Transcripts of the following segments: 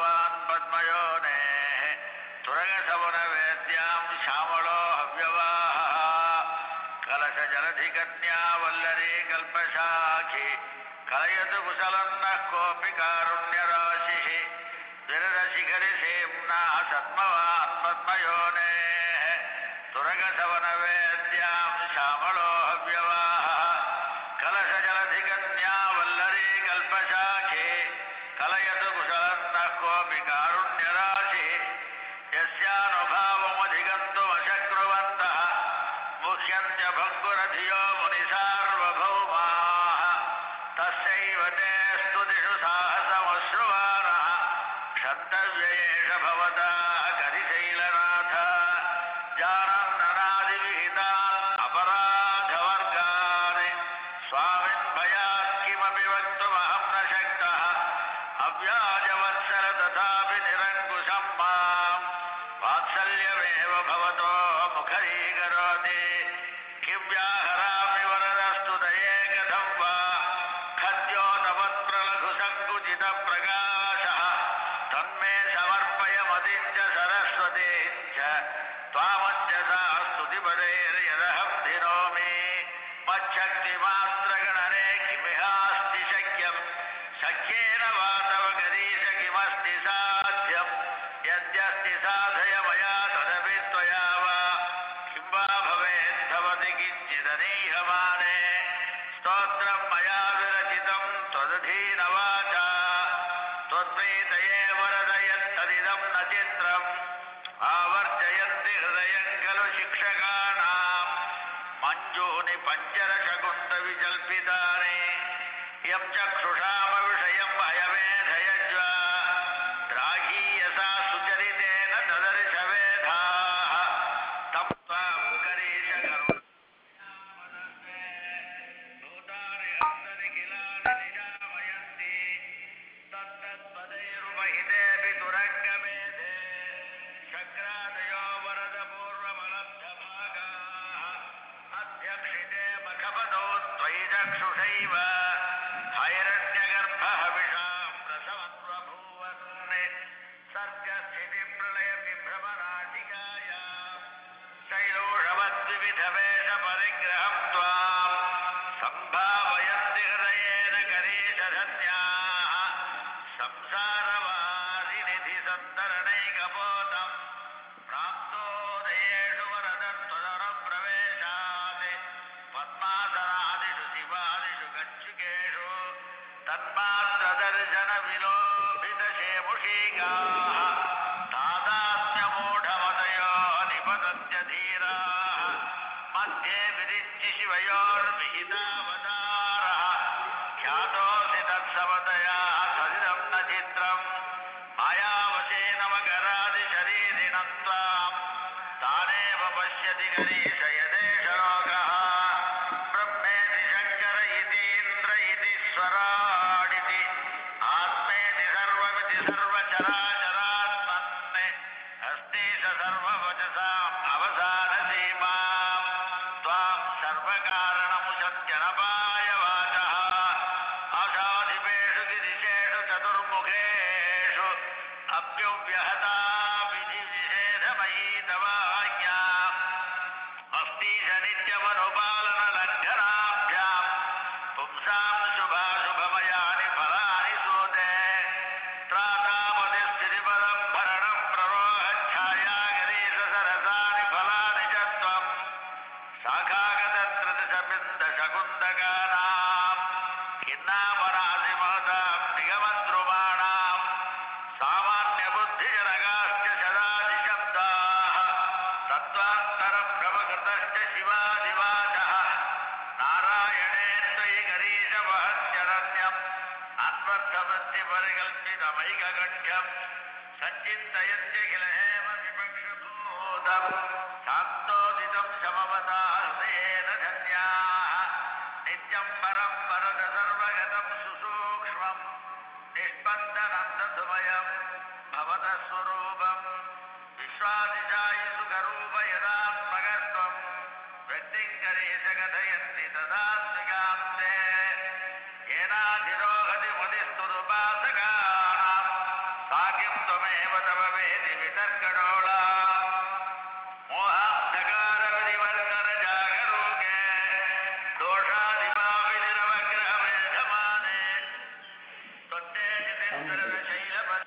சத்மவான் பத்மயோனேः துரகசவனவேத்யாம் श्यामलो हव्यवाहः कलशजलधिकन्या वल्लरी कल्पशाखि कलयतु कुशलन्नः कोऽपि कारुण्यराशिः विरदशिखरिसेम्ना सद्मवान् पद्मयोनेः तुरगसवनवेद्यां श्यामलो हव्यवाहः कलशजलधिकन्या वल्लरी कल्पशाखे कलयतु कुशलन्नः कोऽपि कारुण्यराशिः यस्यानुभावमधिगन्तुमशक्नुवन्तः मुह्यन्त्य भङ्गुरधियो मुनिसार्वभौमाः तस्यैव ते स्तुतिषु साहसमश्रुवानः क्षन्तव्य एष भवता करिशैलनाथ जानन्ननादिविहितान् अपराधवर्गान् स्वामिन् भयात् किमपि वक्तुमहं न शक्तः अव्याजवत्सर तथापि निरङ्कुशं माम् वात्सल्यमेव भवतो मुखरीकरोति किं व्याहरामि वरदस्तु दये कथं वा खद्योतपत्रलघुसङ्कुचितप्रकाशः तन्मे समर्पय मतिं च सरस्वतीं च त्वामञ्जसा स्तुतिपदैर्यदहं धिनोमि मच्छक्तिमात्रगणने किमिहास्ति शक्यम् शक्येन वा तव गरीश किमस्ति साध्यम् यद्यस्ति साधय मया तदपि त्वया वा किं वा भवेत् भवति किञ्चिदनीहमाने स्तोत्रं मया विरचितं त्वदधीनवाचा त्वत्प्रीतये वरदयत्तदिदं न चित्रम् आवर्जयन्ति हृदयं खलु शिक्षकाणाम् मञ्जूनि पञ्चरशकुन्तविजल्पितानि यं चक्षुषामविषयं हयमेधयज्वा द्राघीयसा सुचरितेन तदर्शवेधाः तं त्वां करीशकरुण भूतानि हस्तनि किलानि निजामयन्ति तत्तत्पदैरुपहितेऽपि तुरङ्गमेधे शक्रादयो वरदपूर्वमलब्धभागाः अध्यक्षिते मखपदौ त्वयि चक्षुषैव हैरण्यगर्भहविषां प्रसवत्वभूवन् सर्गस्थितिप्रलयविभ्रमराटिकायाम् शैलोषवद्विविधवेषपरिग्रहं त्वां सम्भावयन्ति हृदयेन करीशधन्याः संसारवादिनिधिसन्तरणैकपोतम् प्राप्तोदयेषु वरदत्वदरप्रवेशात् पद्मासनादिषु शिवादिषु कच्छुकेषु तन्मात्रदर्शनविलोभितशेमुषीकाः तादात्म्यमूढमतयो निपतन्त्यधीराः मध्ये विरिच्य शिवयोर्विहितावतारः ख्यातोऽसि तत्समतया सदिदं न चित्रम् मायावशेन मकरादिशरीरिणं त्वाम् तानेव पश्यति गरीशयदेश लोकः ब्रह्मेति शङ्कर इतीन्द्र इति स्वराडिति आत्मेति सर्वमिति सर्वचराचरात्मन् अस्ति स सर्ववचसाम् अवसानसीमाम् त्वां सर्वकारणमुशत्यनपायवाचः असाधिपेषु गिरिशेषु चतुर्मुखेषु अप्युव्यहता विधिविषेधमयी तवाज्ञा अस्तीश नित्यमनुपालनलङ्घनाभ्याम् पुंसां शुभाशुभमयानि फलानि सूते त्रातापतिस्थितिपदं भरणं प्ररोहच्छायागिरीशसरसानि फलानि च त्वम् शाखागतत्रदशबिन्दशकुन्दकानाम् खिन्नामरासि महतां निगमद्रुमाणाम् सामान्यबुद्धिजनगाश्च सदादिशब्दाः तत्त्वान्तरप्रभकृतश्च शिवादिवाचः नारायणे त्वयि गरीशवहत्यरण्यम् अन्वर्थवृत्तिपरिकल्पितमैकगण्यम् सच्चिन्तयन्त्यखिल हेम विपक्षभूतम् शान्तोदितं समवता हृदयेन धन्याः नित्यं परं वरद सर्वगतं सुसूक्ष्मम् निष्पन्दनं दधुमयं भवतः स्वरूपम् विश्वादिशायि सुखरूप यदात्मकत्वम् व्यक्तिं करेश कथयन्ति तदात्मिकान्ते येनाधिरोहति मुदिस्तुरुपासकानाम् सा किं ஞானேவ தவ வேதி விதர்க்கடோளா மோகாந்தகார விதிவர்த்தன ஜாகரூகே தோஷாதிபாவி நிரவக்கிரக வேதமானே தொத்தே நிதிந்திரத சைலபத்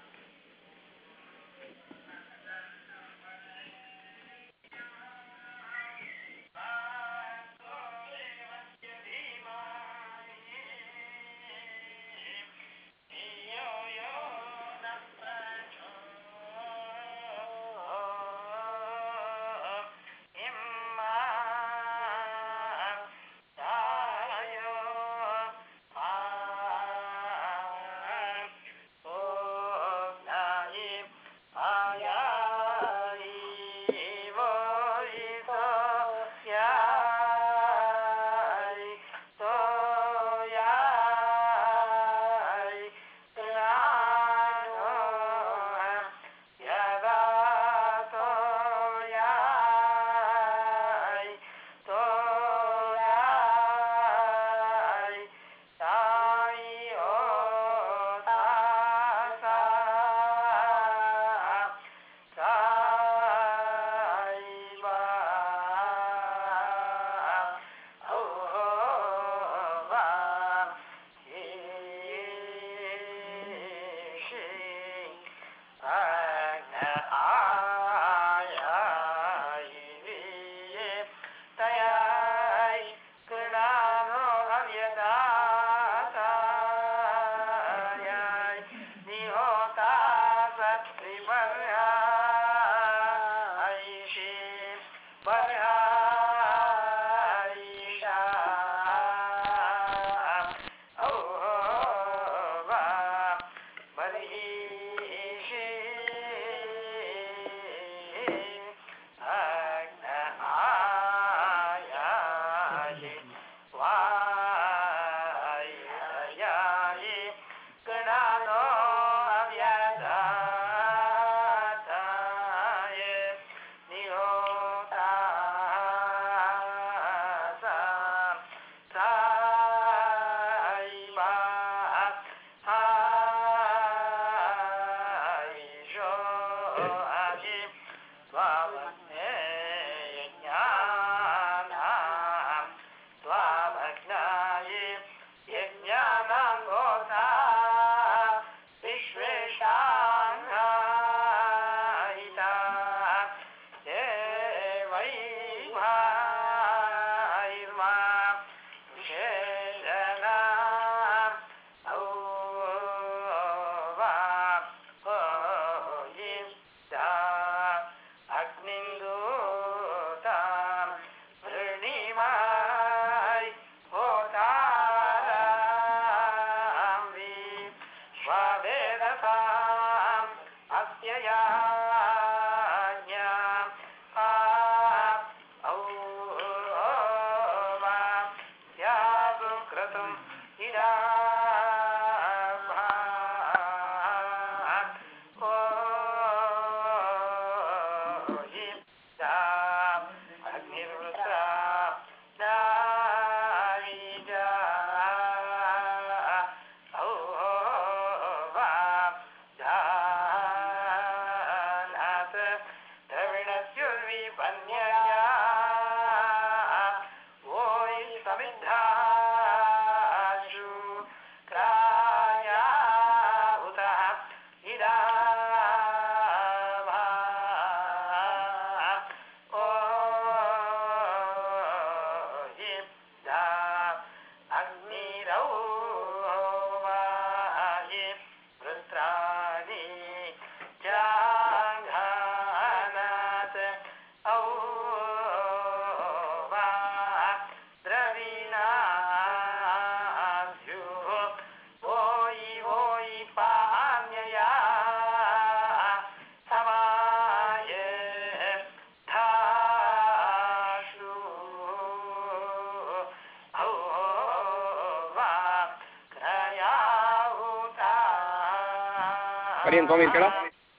அடியன் சுவாமி இருக்கடா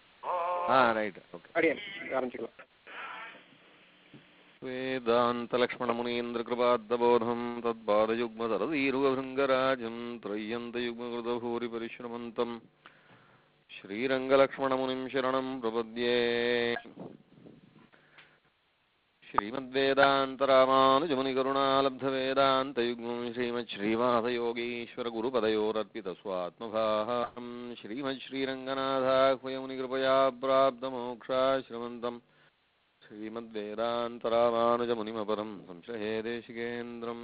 ஆ ரைட் ஓகே அடியன் ஆரம்பிச்சுக்கலாம் वेदान्तलक्ष्मणमुनीन्द्रकृपाद्दबोधं तत्पादयुग्मसरदीरुगभृङ्गराजं त्रय्यन्तयुग्मकृतभूरिपरिश्रमन्तं श्रीरङ्गलक्ष्मणमुनिं शरणं प्रपद्ये श्रीमद्वेदान्तरामानुजमुनिकरुणालब्धवेदान्तयुग्मं श्रीमच्छ्रीवासयोगीश्वरगुरुपदयोरर्पितस्वात्मभाहं श्रीमच्छ्रीरङ्गनाथाह्वयमुनिकृपया प्राप्तमोक्षाश्रमन्तम् श्रीमद्वेदान्तरामानुजमुनिमपरं संश्रहे देशिकेन्द्रम्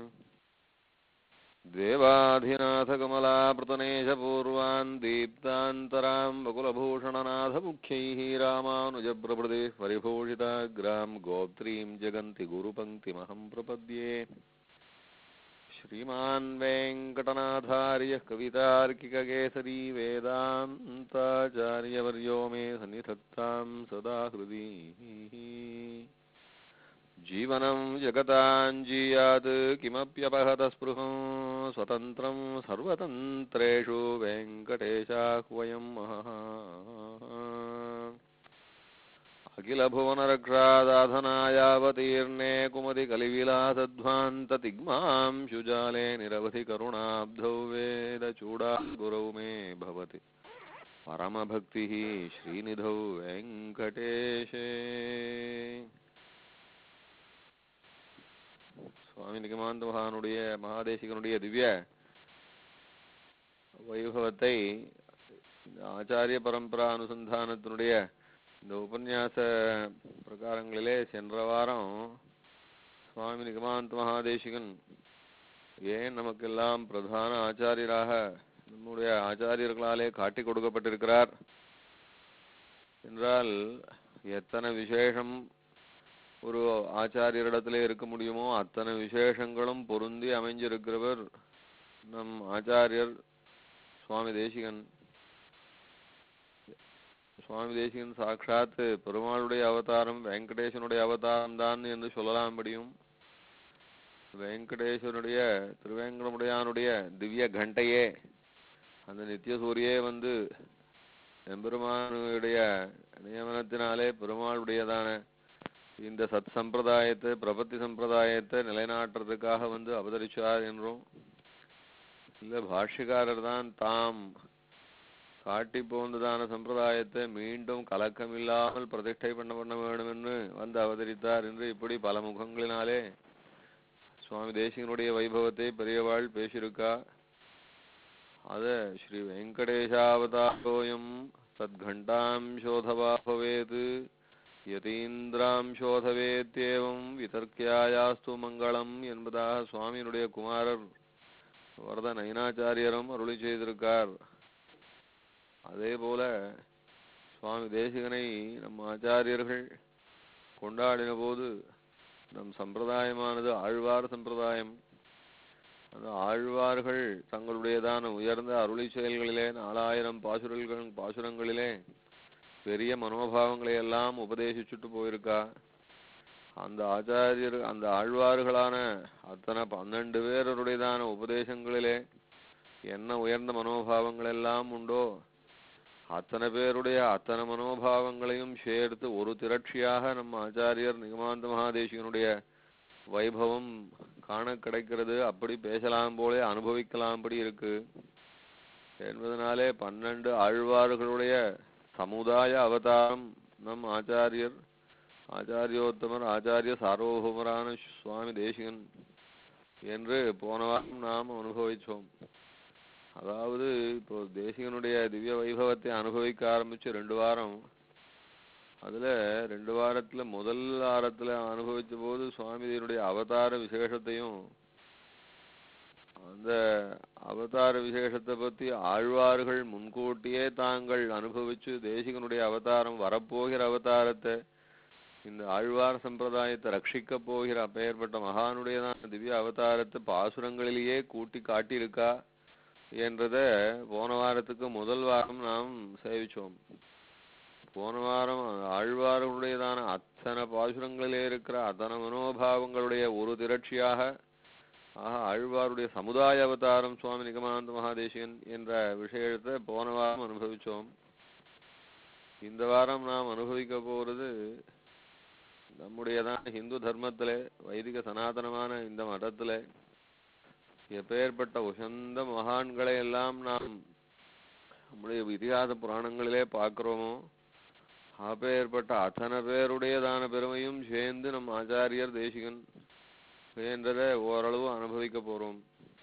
देवाधिनाथकमलापृतनेशपूर्वान् दीप्तान्तरां वकुलभूषणनाथमुख्यैः रामानुजप्रभृतिः परिभूषिताग्रां गोत्रीं जगन्ति गुरुपङ्क्तिमहं प्रपद्ये श्रीमान् वेङ्कटनाथार्यः कवितार्किककेसरी वेदान्ताचार्यवर्यो मे सन्निधत्तां सदा हृदि जीवनं जगताञ्जीयात् किमप्यपहतस्पृहं स्वतन्त्रं सर्वतन्त्रेषु वेङ्कटेशाह्वयं महः अखिलभुवनरक्षादाधनायावतीर्णे कुमतिकलिविलासध्वान्ततिग्मां शुजाले निरवधि करुणाब्धौ वेदचूडागुरौ मे भवति परमभक्तिः श्रीनिधौ वेङ्कटेशे சுவாமி நிகமாந்த மகானுடைய மகாதேசிகனுடைய திவ்ய வைபவத்தை இந்த ஆச்சாரிய பரம்பரா அனுசந்தானத்தினுடைய இந்த உபன்யாச பிரகாரங்களிலே சென்ற வாரம் சுவாமி நிகமாந்த மகாதேசிகன் ஏன் நமக்கெல்லாம் பிரதான ஆச்சாரியராக நம்முடைய ஆச்சாரியர்களாலே காட்டி கொடுக்கப்பட்டிருக்கிறார் என்றால் எத்தனை விசேஷம் ஒரு ஆச்சாரியரிடத்திலே இருக்க முடியுமோ அத்தனை விசேஷங்களும் பொருந்தி அமைஞ்சிருக்கிறவர் நம் ஆச்சாரியர் சுவாமி தேசிகன் சுவாமி தேசிகன் சாட்சாத் பெருமாளுடைய அவதாரம் வெங்கடேசனுடைய அவதாரம் தான் என்று சொல்லலாம் முடியும் வெங்கடேசனுடைய திருவேங்கடமுடையானுடைய திவ்ய கண்டையே அந்த நித்திய சூரியே வந்து எம்பெருமானுடைய நியமனத்தினாலே பெருமாளுடையதான இந்த சத் சம்பிரதாயத்தை பிரபத்தி சம்பிரதாயத்தை நிலைநாட்டுறதுக்காக வந்து அவதரிச்சார் என்றும் இல்ல பாஷ்யக்காரர் தான் தாம் காட்டி போந்ததான சம்பிரதாயத்தை மீண்டும் கலக்கமில்லாமல் பிரதிஷ்டை பண்ண பண்ண வேண்டும் என்று வந்து அவதரித்தார் என்று இப்படி பல முகங்களினாலே சுவாமி தேசிகனுடைய வைபவத்தை பெரியவாள் பேசியிருக்கா அத ஸ்ரீ வெங்கடேஷாவதாரோயம் தத்கண்டாம் சோதவா பவேத் யதீந்திராம் சோதவேத்யேவம் விதர்க்கியாயாஸ்து மங்களம் என்பதாக சுவாமியினுடைய குமாரர் வரத நயனாச்சாரியரும் அருளி செய்திருக்கார் அதே போல சுவாமி தேசிகனை நம் ஆச்சாரியர்கள் கொண்டாடின போது நம் சம்பிரதாயமானது ஆழ்வார் சம்பிரதாயம் அந்த ஆழ்வார்கள் தங்களுடையதான உயர்ந்த அருளி செயல்களிலே நாலாயிரம் பாசுரல்கள் பாசுரங்களிலே பெரிய மனோபாவங்களை எல்லாம் உபதேசிச்சுட்டு போயிருக்கா அந்த ஆச்சாரியர் அந்த ஆழ்வார்களான அத்தனை பன்னெண்டு பேருடையதான உபதேசங்களிலே என்ன உயர்ந்த மனோபாவங்கள் எல்லாம் உண்டோ அத்தனை பேருடைய அத்தனை மனோபாவங்களையும் சேர்த்து ஒரு திரட்சியாக நம்ம ஆச்சாரியர் நிகமாந்த மகாதேசிகனுடைய வைபவம் காண கிடைக்கிறது அப்படி பேசலாம் போலே அனுபவிக்கலாம்படி இருக்கு என்பதனாலே பன்னெண்டு ஆழ்வார்களுடைய சமுதாய அவதாரம் நம் ஆச்சாரியர் ஆச்சாரியோத்தமர் ஆச்சாரிய சார்வபௌமரான சுவாமி தேசிகன் என்று போன வாரம் நாம் அனுபவிச்சோம் அதாவது இப்போ தேசிகனுடைய திவ்ய வைபவத்தை அனுபவிக்க ஆரம்பிச்சு ரெண்டு வாரம் அதுல ரெண்டு வாரத்துல முதல் வாரத்துல அனுபவிச்ச போது சுவாமிதேவனுடைய அவதார விசேஷத்தையும் அந்த அவதார விசேஷத்தை பத்தி ஆழ்வார்கள் முன்கூட்டியே தாங்கள் அனுபவிச்சு தேசிகனுடைய அவதாரம் வரப்போகிற அவதாரத்தை இந்த ஆழ்வார் சம்பிரதாயத்தை ரட்சிக்க போகிற அப்பேற்பட்ட மகானுடையதான திவ்ய அவதாரத்தை பாசுரங்களிலேயே கூட்டி காட்டியிருக்கா என்றத போன வாரத்துக்கு முதல் வாரம் நாம் சேவிச்சோம் போன வாரம் ஆழ்வார்களுடையதான அத்தனை பாசுரங்களிலே இருக்கிற அத்தனை மனோபாவங்களுடைய ஒரு திரட்சியாக ஆக ஆழ்வாருடைய சமுதாய அவதாரம் சுவாமி நிகமானந்த மகாதேசிகன் என்ற விஷயத்தை போன வாரம் அனுபவிச்சோம் இந்த வாரம் நாம் அனுபவிக்க போறது நம்முடையதான் இந்து தர்மத்திலே வைதிக சனாதனமான இந்த மதத்திலே எப்பேற்பட்ட உசந்த மகான்களை எல்லாம் நாம் நம்முடைய இதிகாச புராணங்களிலே பார்க்கிறோமோ அப்பேற்பட்ட அத்தனை பேருடையதான பெருமையும் சேர்ந்து நம் ஆச்சாரியர் தேசிகன் என்றதை ஓரளவு அனுபவிக்க போறோம்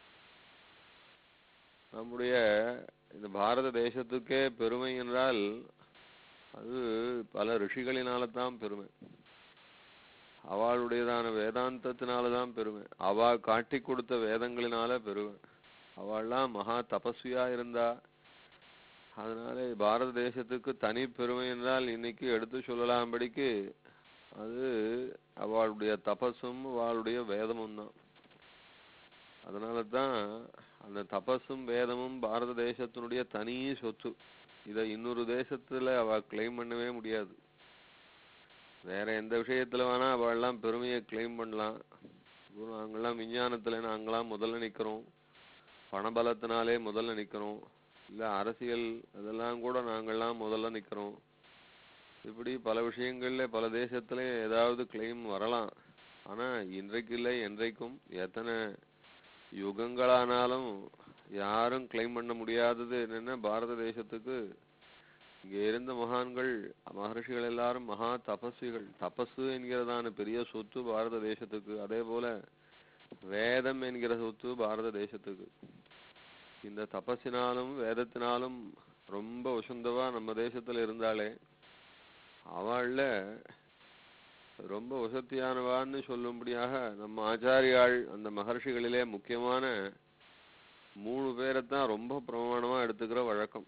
நம்முடைய இந்த பாரத தேசத்துக்கே பெருமை என்றால் அது பல ரிஷிகளினால தான் பெருமை அவளுடையதான வேதாந்தத்தினால தான் பெருமை அவ காட்டி கொடுத்த வேதங்களினால பெருமை அவள்லாம் மகா தபஸ்வியா இருந்தா அதனால பாரத தேசத்துக்கு தனி பெருமை என்றால் இன்னைக்கு எடுத்து சொல்லலாம்படிக்கு அது அவளுடைய தபஸும் அவளுடைய வேதமும் தான் அதனால தான் அந்த தபஸும் வேதமும் பாரத தேசத்தினுடைய தனி சொத்து இதை இன்னொரு தேசத்துல அவ கிளைம் பண்ணவே முடியாது வேற எந்த விஷயத்துல வேணா அவள்லாம் பெருமையை கிளைம் பண்ணலாம் இப்போ நாங்கெல்லாம் விஞ்ஞானத்துல நாங்களாம் முதல்ல நிக்கிறோம் பணபலத்தினாலே முதல்ல நிக்கிறோம் இல்ல அரசியல் அதெல்லாம் கூட நாங்கெல்லாம் முதல்ல நிக்கிறோம் இப்படி பல விஷயங்கள்ல பல தேசத்துல ஏதாவது கிளைம் வரலாம் ஆனா இன்றைக்கு இல்லை என்றைக்கும் எத்தனை யுகங்களானாலும் யாரும் கிளைம் பண்ண முடியாதது என்னன்னா பாரத தேசத்துக்கு இங்க இருந்த மகான்கள் மகர்ஷிகள் எல்லாரும் மகா தபஸ்விகள் தபசு என்கிறதான பெரிய சொத்து பாரத தேசத்துக்கு அதே போல வேதம் என்கிற சொத்து பாரத தேசத்துக்கு இந்த தபஸினாலும் வேதத்தினாலும் ரொம்ப உசந்தவா நம்ம தேசத்துல இருந்தாலே அவள்ல ரொம்ப வசத்தியானவான்னு சொல்லும்படியாக நம்ம ஆச்சாரியாள் அந்த மகர்ஷிகளிலே முக்கியமான மூணு பேரைத்தான் ரொம்ப பிரமாணமா எடுத்துக்கிற வழக்கம்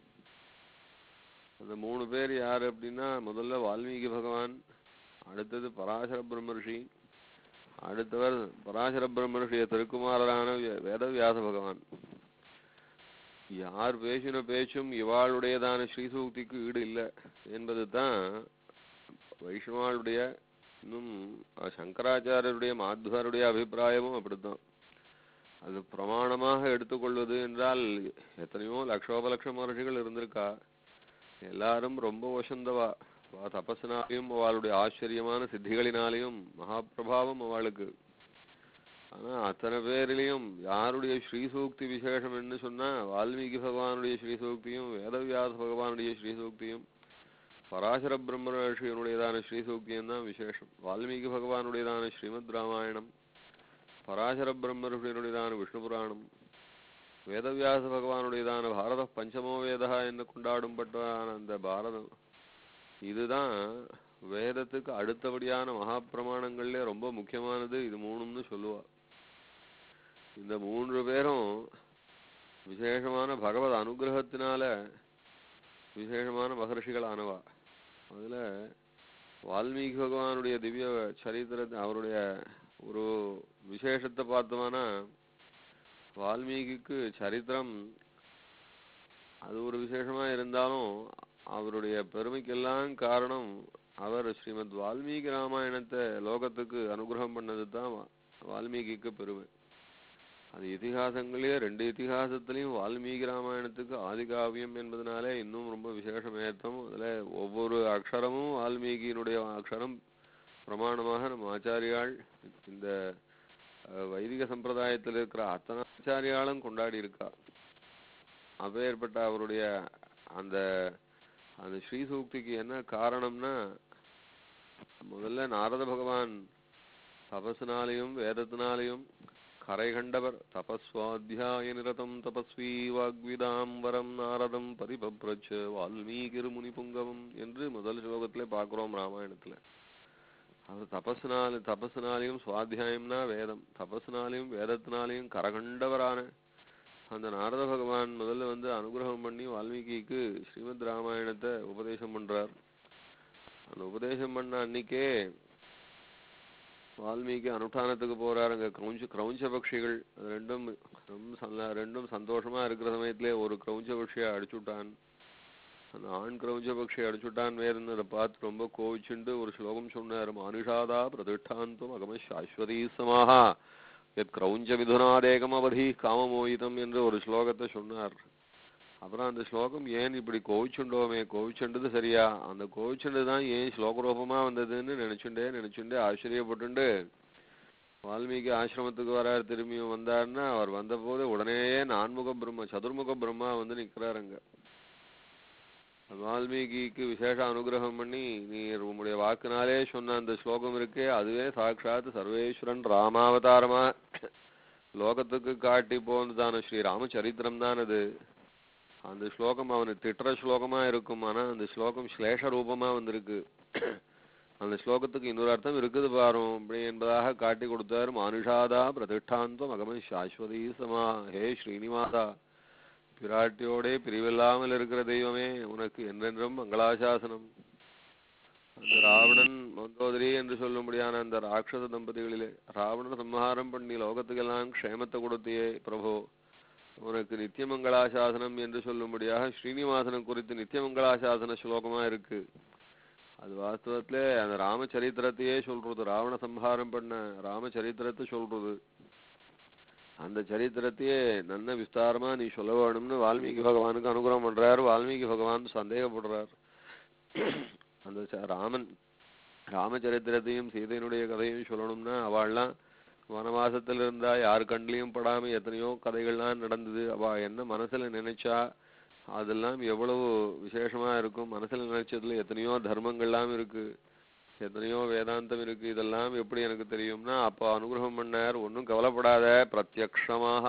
அந்த மூணு பேர் யார் அப்படின்னா முதல்ல வால்மீகி பகவான் அடுத்தது பராசர பிரம்மர்ஷி அடுத்தவர் பராசர பிரம்மர்ஷிய திருக்குமாரரான வே- வேதவியாச பகவான் யார் பேசின பேச்சும் இவாளுடையதான ஸ்ரீசூக்திக்கு ஈடு இல்லை என்பது தான் வைஷ்ணவாளுடைய இன்னும் அஹ், சங்கராச்சாரியருடைய மாத்வாருடைய அபிப்பிராயமும் அப்படித்தான் அது பிரமாணமாக எடுத்துக்கொள்வது என்றால் எத்தனையோ லட்சோபலட்ச மகர்ஷிகள் இருந்திருக்கா எல்லாரும் ரொம்ப வசந்தவா அவ தபஸினாலையும் அவளுடைய ஆச்சரியமான சித்திகளினாலையும் மகாபிரபாவம் அவளுக்கு ஆனா அத்தனை பேரிலையும் யாருடைய ஸ்ரீசூக்தி விசேஷம் என்று சொன்னா வால்மீகி பகவானுடைய ஸ்ரீசூக்தியும் வேதவியாச பகவானுடைய ஸ்ரீசூக்தியும் பராசர பிரம்ம ரிஷியனுடையதான ஸ்ரீசூக்தியும் தான் விசேஷம் வால்மீகி பகவானுடையதான ஸ்ரீமத் ராமாயணம் பராசர பிரம்ம ரிஷியனுடையதான விஷ்ணு புராணம் வேதவியாச பகவானுடையதான பாரத பஞ்சமோ வேதா என்று கொண்டாடும்பட்டான அந்த பாரதம் இதுதான் வேதத்துக்கு அடுத்தபடியான மகாப்பிரமாணங்கள்ல ரொம்ப முக்கியமானது இது மூணும்னு சொல்லுவா இந்த மூன்று பேரும் விசேஷமான பகவத் அனுகிரகத்தினால விசேஷமான மகர்ஷிகள் ஆனவா அதுல வால்மீகி பகவானுடைய திவ்ய சரித்திரத்தை அவருடைய ஒரு விசேஷத்தை பார்த்தோம்னா வால்மீகிக்கு சரித்திரம் அது ஒரு விசேஷமா இருந்தாலும் அவருடைய பெருமைக்கெல்லாம் காரணம் அவர் ஸ்ரீமத் வால்மீகி ராமாயணத்தை லோகத்துக்கு அனுகிரகம் பண்ணது தான் வால்மீகிக்கு பெருமை அது இதிகாசங்களே ரெண்டு இதிகாசத்திலையும் வால்மீகி ராமாயணத்துக்கு ஆதிகாவியம் என்பதனாலே இன்னும் ரொம்ப விசேஷம் ஏற்றம் அதுல ஒவ்வொரு அக்ஷரமும் வால்மீகியினுடைய அக்ஷரம் பிரமாணமாக நம்ம ஆச்சாரியாள் இந்த அஹ், வைதிக சம்பிரதாயத்தில் இருக்கிற அத்தனை ஆச்சாரியாலும் கொண்டாடி இருக்கா அப்பேற்பட்ட அவருடைய அந்த அந்த ஸ்ரீசூக்திக்கு என்ன காரணம்னா முதல்ல நாரத பகவான் தபசினாலையும் வேதத்தினாலையும் கரை கண்டவர் தபஸ்வாத்தியாய நிரதம் தபஸ்வி வாக்விதாம் வரம் நாரதம் பரிபப்ரச்ச வால்மீகிர் முனிபுங்கவம் என்று முதல் ஸ்லோகத்திலே பார்க்கிறோம் ராமாயணத்துல அவர் தபஸ்னால தபஸ்னாலையும் சுவாத்தியாயம்னா வேதம் தபஸ்னாலையும் வேதத்தினாலையும் கரகண்டவரான அந்த நாரத பகவான் முதல்ல வந்து அனுகிரகம் பண்ணி வால்மீகிக்கு ஸ்ரீமத் ராமாயணத்தை உபதேசம் பண்றார் அந்த உபதேசம் பண்ண அன்னைக்கே வால்மீகி அனுஷ்டானத்துக்கு போறார் அங்க கிரௌஞ்ச கிரௌஞ்ச பட்சிகள் அது ரெண்டும் ரொம்ப சந்த- ரெண்டும் சந்தோஷமா இருக்கிற சமயத்திலே ஒரு கிரௌஞ்ச பட்சியை அடிச்சுட்டான் அந்த ஆண் கிரௌஞ்ச பட்சியை அடிச்சுட்டான் வேறுன்னு அதை பார்த்து ரொம்ப கோவிச்சுண்டு ஒரு ஸ்லோகம் சொன்னார் மானுஷாதா பிரதிஷ்டாந்தும் அகம சாஸ்வதீ சமாஹா எத் கிரௌஞ்ச மிதுனாதேகம் அவதி காமமோகிதம் என்று ஒரு ஸ்லோகத்தை சொன்னார் அப்புறம் அந்த ஸ்லோகம் ஏன் இப்படி கோவிச்சுண்டோமே கோவிச்சுண்டது சரியா அந்த கோவிச்சுண்டது தான் ஏன் ஸ்லோக ரூபமா வந்ததுன்னு நினைச்சுண்டே நினைச்சுண்டே ஆச்சரியப்பட்டுண்டு வால்மீகி ஆசிரமத்துக்கு வரார் திரும்பியும் வந்தாருன்னா அவர் வந்தபோது உடனேயே நான்முக பிரம்ம சதுர்முக பிரம்மா வந்து நிக்கிறார் அங்க வால்மீகிக்கு விசேஷ அனுகிரகம் பண்ணி நீ உம்முடைய வாக்குனாலே சொன்ன அந்த ஸ்லோகம் இருக்கே அதுவே சாட்சாத் சர்வேஸ்வரன் ராமாவதாரமா லோகத்துக்கு காட்டி போனதான ஸ்ரீ ராமச்சரித்திரம் தான் அது அந்த ஸ்லோகம் அவனுக்கு திட்டுற ஸ்லோகமா இருக்கும் ஆனா அந்த ஸ்லோகம் ஸ்லேஷ ரூபமா வந்திருக்கு அந்த ஸ்லோகத்துக்கு இன்னொரு அர்த்தம் இருக்குது பாரும் அப்படி என்பதாக காட்டி கொடுத்தார் மானுஷாதா பிரதிஷ்டாந்தம் அகம சாஸ்வதி சமா ஹே ஸ்ரீனிவாசா பிராட்டியோடே பிரிவில்லாமல் இருக்கிற தெய்வமே உனக்கு என்றென்றும் மங்களாசாசனம் அந்த ராவணன் மந்தோதரி என்று சொல்லும்படியான அந்த ராட்சச தம்பதிகளிலே ராவணன் சம்ஹாரம் பண்ணி லோகத்துக்கெல்லாம் க்ஷேமத்தை கொடுத்தியே பிரபு உனக்கு நித்தியமங்களாசாசனம் என்று சொல்லும்படியாக ஸ்ரீனிவாசனம் குறித்து நித்தியமங்களாசாசன ஸ்லோகமா இருக்கு அது வாஸ்தவத்துல அந்த ராமச்சரித்திரத்தையே சொல்றது ராவண சம்ஹாரம் பண்ண ராமச்சரித்திரத்தை சொல்றது அந்த சரித்திரத்தையே நல்ல விஸ்தாரமா நீ சொல்ல வேணும்னு வால்மீகி பகவானுக்கு அனுகிரகம் பண்றாரு வால்மீகி பகவான் சந்தேகப்படுறார் அந்த ச- ராமன் ராமச்சரித்திரத்தையும் சீதையினுடைய கதையும் சொல்லணும்னா அவள்லாம் வனவாசத்துல இருந்தா யார் கண்ணிலையும் படாம எத்தனையோ கதைகள்லாம் நடந்தது அவ என்ன மனசுல நினைச்சா அதெல்லாம் எவ்வளவு விசேஷமா இருக்கும் மனசுல நினைச்சதுல எத்தனையோ தர்மங்கள்லாம் இருக்கு எத்தனையோ வேதாந்தம் இருக்கு இதெல்லாம் எப்படி எனக்கு தெரியும்னா அப்ப அனுகிரகம் பண்ணார் ஒன்றும் கவலைப்படாத பிரத்யக்ஷமாக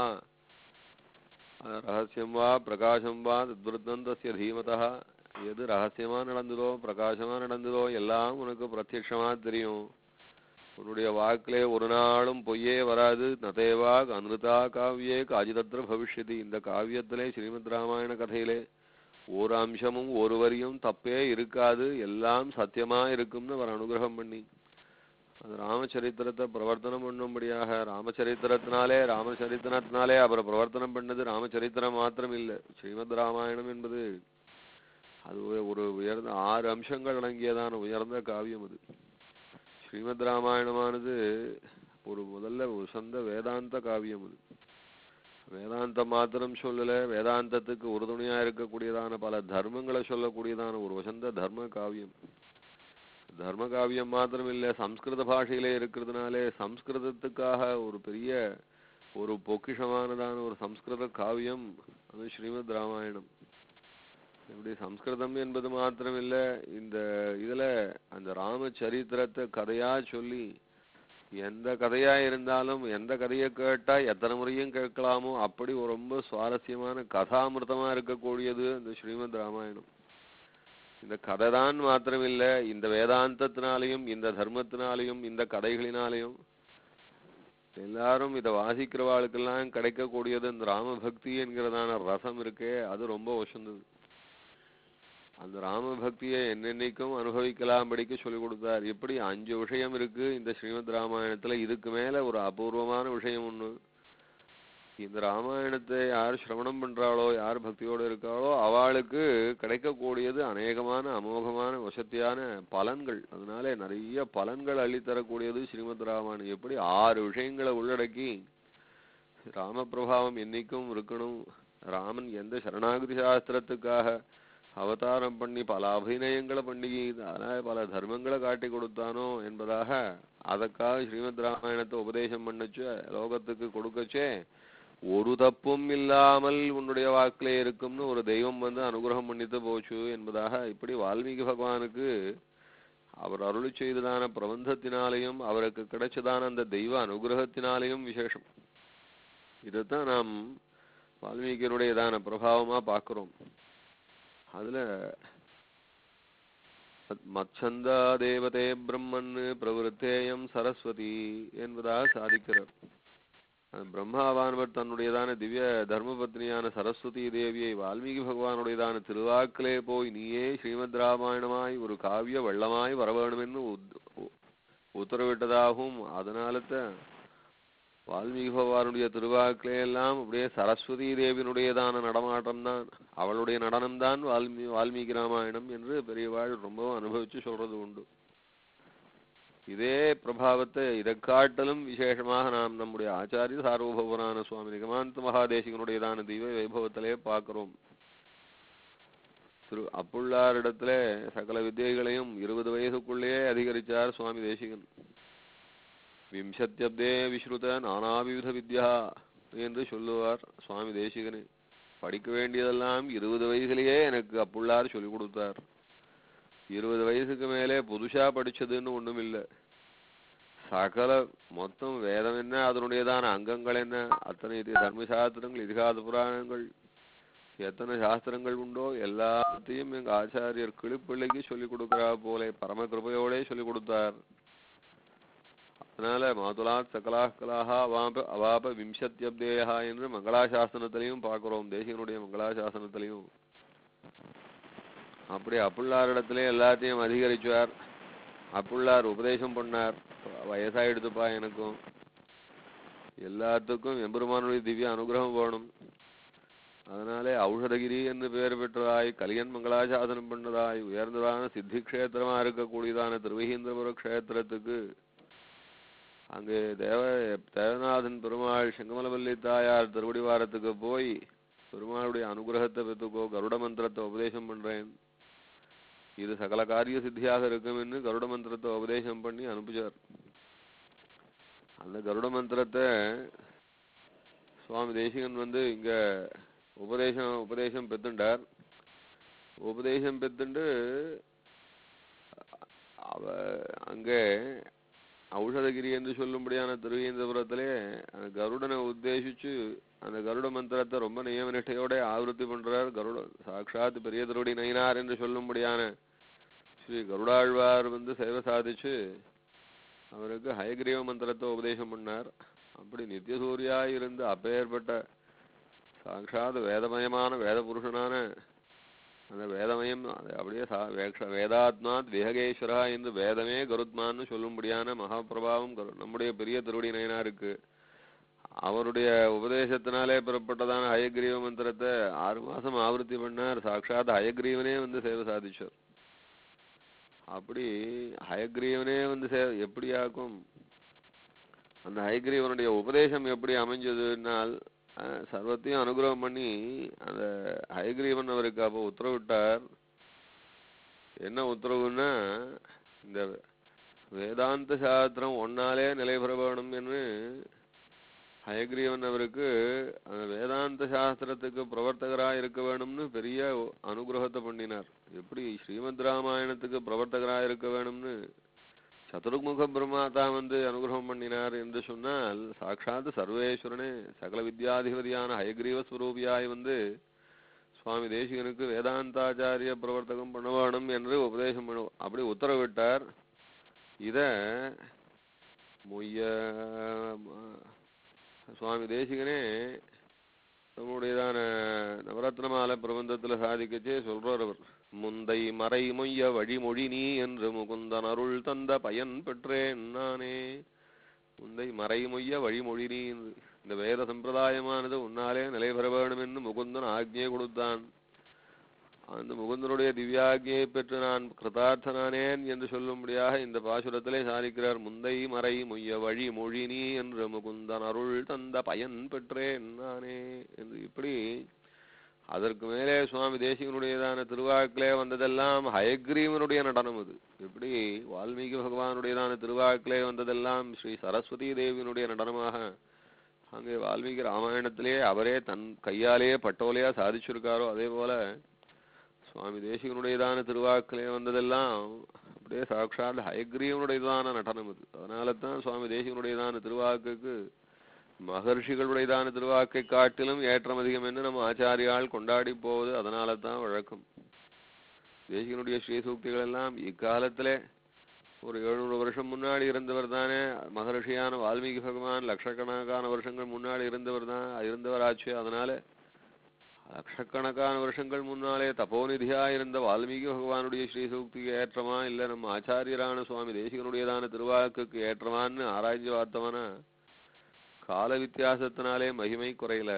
அது ரகசியம் வா பிரகாசம் வா தத்விருத்தம் தஸ்ய தீமதா எது ரகசியமா நடந்ததோ பிரகாசமா நடந்ததோ எல்லாம் உனக்கு பிரத்யக்ஷமா தெரியும் உன்னுடைய வாக்கிலே ஒரு நாளும் பொய்யே வராது நதேவா அனுதா காவியே காஜிதத்திர பவிஷ்யதி இந்த காவியத்திலே ஸ்ரீமத் ராமாயண கதையிலே ஒரு அம்சமும் ஒரு வரியும் தப்பே இருக்காது எல்லாம் சத்தியமா இருக்கும்னு அவர் அனுகிரகம் பண்ணி அது ராமச்சரித்திரத்தை பிரவர்த்தனம் பண்ணும்படியாக ராமச்சரித்திரத்தினாலே ராமச்சரித்திரத்தினாலே அவரை பிரவர்த்தனம் பண்ணது ராமச்சரித்திரம் மாத்திரம் இல்லை ஸ்ரீமத் ராமாயணம் என்பது அது ஒரு- ஒரு உயர்ந்த ஆறு அம்சங்கள் அடங்கியதான உயர்ந்த காவியம் அது ஸ்ரீமத் ராமாயணமானது ஒரு முதல்ல ஒரு சொந்த வேதாந்த காவியம் அது வேதாந்தம் மாத்திரம் சொல்லல வேதாந்தத்துக்கு உறுதுணையா இருக்கக்கூடியதான பல தர்மங்களை சொல்லக்கூடியதான ஒரு வசந்த தர்ம காவியம் தர்ம காவியம் மாத்திரம் இல்ல சம்ஸ்கிருத பாஷையிலே இருக்கிறதுனாலே சம்ஸ்கிருதத்துக்காக ஒரு பெரிய ஒரு பொக்கிஷமானதான ஒரு சம்ஸ்கிருத காவியம் அது ஸ்ரீமத் ராமாயணம் இப்படி சம்ஸ்கிருதம் என்பது மாத்திரம் இல்ல இந்த இதுல அந்த ராமச்சரித்திரத்தை கதையா சொல்லி எந்த கதையா இருந்தாலும் எந்த கதையை கேட்டா எத்தனை முறையும் கேட்கலாமோ அப்படி ஒரு ரொம்ப சுவாரஸ்யமான கதாமிருதமா இருக்கக்கூடியது அந்த ஸ்ரீமத் ராமாயணம் இந்த கதை தான் மாத்திரம் இல்ல இந்த வேதாந்தத்தினாலையும் இந்த தர்மத்தினாலையும் இந்த கதைகளினாலையும் எல்லாரும் இதை வாசிக்கிறவாளுக்கெல்லாம் கிடைக்கக்கூடியது இந்த ராமபக்தி என்கிறதான ரசம் இருக்கே அது ரொம்ப உசந்தது அந்த ராம பக்தியை என்னென்னைக்கும் அனுபவிக்கலாம்படிக்கு சொல்லி கொடுத்தார் எப்படி அஞ்சு விஷயம் இருக்கு இந்த ஸ்ரீமத் ராமாயணத்துல இதுக்கு மேல ஒரு அபூர்வமான விஷயம் ஒண்ணு இந்த ராமாயணத்தை யார் சிரவணம் பண்றாளோ யார் பக்தியோட இருக்காளோ அவளுக்கு கிடைக்கக்கூடியது அநேகமான அமோகமான வசத்தியான பலன்கள் அதனால நிறைய பலன்கள் அள்ளித்தரக்கூடியது ஸ்ரீமத் ராமாயணம் எப்படி ஆறு விஷயங்களை உள்ளடக்கி ராமபிரபாவம் என்னைக்கும் இருக்கணும் ராமன் எந்த சரணாகதி சாஸ்திரத்துக்காக அவதாரம் பண்ணி பல அபிநயங்களை பண்ணி அதனால பல தர்மங்களை காட்டி கொடுத்தானோ என்பதாக அதற்காக ஸ்ரீமத் ராமாயணத்தை உபதேசம் பண்ணச்சு லோகத்துக்கு கொடுக்கச்சே ஒரு தப்பும் இல்லாமல் உன்னுடைய வாக்கிலே இருக்கும்னு ஒரு தெய்வம் வந்து அனுகிரகம் பண்ணிட்டு போச்சு என்பதாக இப்படி வால்மீகி பகவானுக்கு அவர் அருளி செய்ததான பிரபந்தத்தினாலேயும் அவருக்கு கிடைச்சதான அந்த தெய்வ அனுகிரகத்தினாலேயும் விசேஷம் இதைத்தான் நாம் வால்மீகியனுடையதான பிரபாவமா பார்க்கிறோம் அதுல மத்- மத்சந்தா தேவதே பிரம்மன் பிரவருத்தேயம் சரஸ்வதி என்பதாக சாதிக்கிறார் அந்த பிரம்மாவானவர் தன்னுடையதான திவ்ய தர்மபத்னியான சரஸ்வதி தேவியை வால்மீகி பகவானுடையதான திருவாக்கிலே போய் நீயே ஸ்ரீமத் ராமாயணமாய் ஒரு காவிய வெள்ளமாய் வரவேணுமென்னு உத்- உ- உத்தரவிட்டதாகவும் அதனாலத்தான் வால்மீகி பகவானுடைய திருவாக்கிலே எல்லாம் அப்படியே சரஸ்வதி தேவியினுடையதான நடமாட்டம் தான் அவளுடைய நடனம் தான் வால்மீ வால்மீகி ராமாயணம் என்று பெரியவாள் ரொம்பவும் அனுபவிச்சு சொல்றது உண்டு இதே பிரபாவத்தை இதை காட்டிலும் விசேஷமாக நாம் நம்முடைய ஆச்சாரிய சார்வபௌவரான சுவாமி நிகமாந்த மகாதேசிகனுடையதான தெய்வ வைபவத்திலே பார்க்கிறோம் திரு அப்புள்ளாரிடத்துல சகல வித்தியைகளையும் இருபது வயசுக்குள்ளேயே அதிகரிச்சார் சுவாமி தேசிகன் விம்சத்தியப்தே விஸ்ருத நானாவித வித்யா என்று சொல்லுவார் சுவாமி தேசிகனே படிக்க வேண்டியதெல்லாம் இருபது வயசுலயே எனக்கு அப்புள்ளார் சொல்லி கொடுத்தார் இருபது வயசுக்கு மேலே புதுசா படிச்சதுன்னு ஒண்ணும் இல்ல சகல மொத்தம் வேதம் என்ன அதனுடையதான அங்கங்கள் என்ன அத்தனை இது தர்மசாஸ்திரங்கள் இதிகாச புராணங்கள் எத்தனை சாஸ்திரங்கள் உண்டோ எல்லாத்தையும் எங்க ஆச்சாரியர் கிளிப்பிள்ளைக்கு சொல்லி கொடுக்கிறா போலே பரம கிருபையோடே சொல்லி கொடுத்தார் அதனால மாதுலாத் சகலா கலாக அவாப அவாப விம்சத்யப்தேயா என்று மங்களாசாசனத்திலையும் பார்க்கிறோம் தேசிகனுடைய மங்களாசாசனத்திலையும் அப்படி அப்புள்ளாரிடத்திலே எல்லாத்தையும் அதிகரிச்சார் அப்புள்ளார் உபதேசம் பண்ணார் வயசாயிடுதுப்பா எனக்கும் எல்லாத்துக்கும் எம்பெருமானுடைய திவ்ய அனுகிரகம் வேணும் அதனாலே ஔஷதகிரி என்று பெயர் பெற்றதாய் கலியன் மங்களாசாசனம் பண்ணதாய் உயர்ந்ததான சித்தி க்ஷேத்திரமா இருக்கக்கூடியதான திருவகீந்திரபுர க்ஷேத்திரத்துக்கு அங்கே தேவ தேவநாதன் பெருமாள் செங்கமலவல்லி தாயார் திருவடிவாரத்துக்கு போய் பெருமாளுடைய அனுகிரகத்தை பெற்றுக்கோ கருட மந்திரத்தை உபதேசம் பண்றேன் இது சகல காரிய சித்தியாக இருக்கும் என்று கருட மந்திரத்தை உபதேசம் பண்ணி அனுப்பிச்சார் அந்த கருட மந்திரத்தை சுவாமி தேசிகன் வந்து இங்க உபதேசம் உபதேசம் பெத்துண்டார் உபதேசம் பெத்துண்டு அவ அங்கே ஔஷதகிரி என்று சொல்லும்படியான திருவேந்திரபுரத்திலே அந்த கருடனை உத்தேசிச்சு அந்த கருட மந்திரத்தை ரொம்ப நியம நிஷ்டையோட ஆவருத்தி பண்றார் கருட சாட்சாத் பெரிய திருவடி நயினார் என்று சொல்லும்படியான ஸ்ரீ கருடாழ்வார் வந்து சேவை சாதிச்சு அவருக்கு ஹயகிரீவ மந்திரத்தை உபதேசம் பண்ணார் அப்படி நித்திய சூரியா இருந்து அப்பேற்பட்ட சாட்சாத் வேதமயமான வேத புருஷனான அந்த வேதமயம் அது அப்படியே சா- வேக்ஷ- வேதாத்மாத் விஹகேஸ்வரா என்று வேதமே கருத்மான்னு சொல்லும்படியான மகாபிரபாவம் கரு- நம்முடைய பெரிய திருவடி நயனாருக்கு அவருடைய உபதேசத்தினாலே பெறப்பட்டதான ஹயக்ரீவ மந்திரத்தை ஆறு மாசம் ஆவர்த்தி பண்ணார் சாட்சாத் ஹயக்ரீவனே வந்து சேவை சாதிச்சார் அப்படி ஹயக்ரீவனே வந்து சே எப்படி ஆக்கும் அந்த ஹயக்ரீவனுடைய உபதேசம் எப்படி அமைஞ்சதுன்னால் அஹ், சர்வத்தையும் அனுகிரகம் பண்ணி அந்த ஹயக்ரீவன் அவருக்கு அப்போ உத்தரவிட்டார் என்ன உத்தரவுன்னா இந்த வேதாந்த சாஸ்திரம் ஒன்னாலே நிலை பெற வேணும் என்று ஹயக்ரீவன் அவருக்கு அந்த வேதாந்த சாஸ்திரத்துக்கு பிரவர்த்தகராக இருக்க வேணும்னு பெரிய அனுகிரகத்தை பண்ணினார் எப்படி ஸ்ரீமத் ராமாயணத்துக்கு பிரவர்த்தகராக இருக்க வேணும்னு சதுர்முக பிரம்மாதா வந்து அனுகிரகம் பண்ணினார் என்று சொன்னால் சாட்சாத் சர்வேஸ்வரனே சகல வித்யாதிபதியான ஹயக்ரீவ ஸ்வரூபியாய் வந்து சுவாமி தேசிகனுக்கு வேதாந்தாச்சாரிய பிரவர்த்தகம் பண்ண வேணும் என்று உபதேசம் பண்ண அப்படி உத்தரவிட்டார் இத மொய்ய சுவாமி தேசிகனே நம்முடையதான நவரத்னமால பிரபந்தத்துல சாதிக்கச்சே சொல்றார் அவர் முந்தை மறை மொய்ய வழிமொழி நீ என்று முகுந்தன் அருள் தந்த பயன் பெற்றேன் நானே முந்தை மறை மொய்ய வழிமொழி நீ என்று. இந்த வேத சம்பிரதாயமானது உன்னாலே நிலை பெற வேண்டும் என்று முகுந்தன் ஆக்ஞை கொடுத்தான் அந்த முகுந்தனுடைய திவ்யாக்ஞையை பெற்று நான் கிருதார்த்தனானேன் என்று சொல்லும்படியாக இந்த பாசுரத்திலே சாதிக்கிறார் முந்தை மறை மொய்ய வழி மொழி நீ என்று முகுந்தன் அருள் தந்த பயன் பெற்றேன் நானே என்று இப்படி அதற்கு மேலே சுவாமி தேசிகனுடையதான திருவாக்கிலே வந்ததெல்லாம் ஹயக்ரீவனுடைய நடனம் அது எப்படி வால்மீகி பகவானுடையதான திருவாக்கிலே வந்ததெல்லாம் ஸ்ரீ சரஸ்வதி தேவியினுடைய நடனமாக அங்கே வால்மீகி ராமாயணத்திலே அவரே தன் கையாலேயே பட்டோலையா சாதிச்சிருக்காரோ அதே போல சுவாமி தேசிகனுடையதான திருவாக்கிலே வந்ததெல்லாம் அப்படியே சாட்சாத் ஹயக்ரீவனுடையதான நடனம் அது அதனால தான் சுவாமி தேசிகனுடையதான திருவாக்குக்கு மகர்ஷிகளுடையதான திருவாக்கை காட்டிலும் ஏற்றம் அதிகம் என்று நம்ம ஆச்சாரியால் கொண்டாடி போவது அதனால தான் வழக்கம் தேசிகனுடைய ஸ்ரீ சூக்திகள் எல்லாம் இக்காலத்திலே ஒரு எழுநூறு வருஷம் முன்னாடி இருந்தவர் தானே மகர்ஷியான வால்மீகி பகவான் லட்சக்கணக்கான வருஷங்கள் முன்னாடி இருந்தவர் தான் இருந்தவராச்சு அதனால லட்சக்கணக்கான வருஷங்கள் முன்னாலே தபோநிதியா இருந்த வால்மீகி பகவானுடைய ஸ்ரீ சூக்திக்கு ஏற்றமா இல்ல நம்ம ஆச்சாரியரான சுவாமி தேசிகனுடையதான திருவாக்குக்கு ஏற்றமான்னு ஆராய்ச்சி பார்த்தவனா கால வித்தியாசத்தினாலே மகிமை குறையல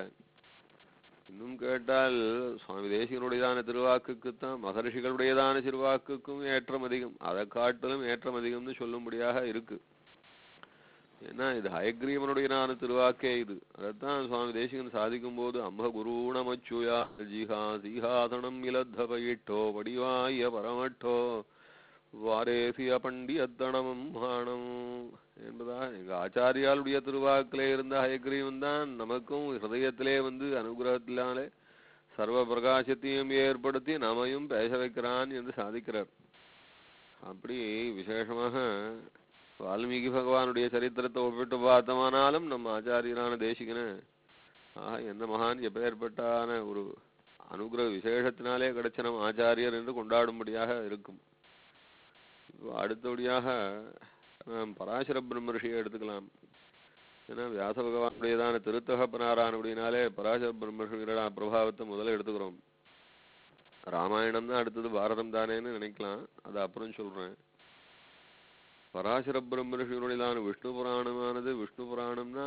இன்னும் கேட்டால் சுவாமி தேசிகனுடையதான திருவாக்குக்குத்தான் மகர்ஷிகளுடையதான திருவாக்குக்கும் ஏற்றம் அதிகம் அதை காட்டிலும் ஏற்றம் அதிகம்னு சொல்லும்படியாக இருக்கு ஏன்னா இது ஹயக்ரீவனுடையதான திருவாக்கே இது அதைத்தான் சுவாமி தேசிகன் சாதிக்கும் போது அம்ப குருணமச்சுயா ஜிஹா சீஹாசனம் இலத்த பயிட்டோ வடிவாய பரமட்டோ வாரேசிய பண்டியத்தனமும் மானம் என்பதா எங்க ஆச்சாரியாளுடைய திருவாக்கிலே இருந்த ஹயக்ரீவன் தான் நமக்கும் ஹிருதயத்திலே வந்து அனுகிரகத்தினாலே சர்வ பிரகாசத்தையும் ஏற்படுத்தி நம்மையும் பேச வைக்கிறான் என்று சாதிக்கிறார் அப்படி விசேஷமாக வால்மீகி பகவானுடைய சரித்திரத்தை ஒப்பிட்டு பார்த்தோமானாலும் நம்ம ஆச்சாரியரான தேசிகன ஆஹா என்ன மகான் எப்பேற்பட்டான ஒரு அனுகிரக விசேஷத்தினாலே கிடைச்ச நம்ம ஆச்சாரியர் என்று கொண்டாடும்படியாக இருக்கும் இப்போ அடுத்தபடியாக நாம் பராசர பிரம்மர்ஷியை எடுத்துக்கலாம் ஏன்னா வியாச பகவானுடையதான திருத்தகப்பனாரான அப்படின்னாலே பராசர பிரம்மர்ஷிகளோட பிரபாவத்தை முதல்ல எடுத்துக்கிறோம் ராமாயணம் தான் அடுத்தது பாரதம் தானேன்னு நினைக்கலாம் அது அப்புறம் சொல்றேன் பராசர பிரம்மர்ஷிகளுடையதான விஷ்ணு புராணமானது விஷ்ணு புராணம்னா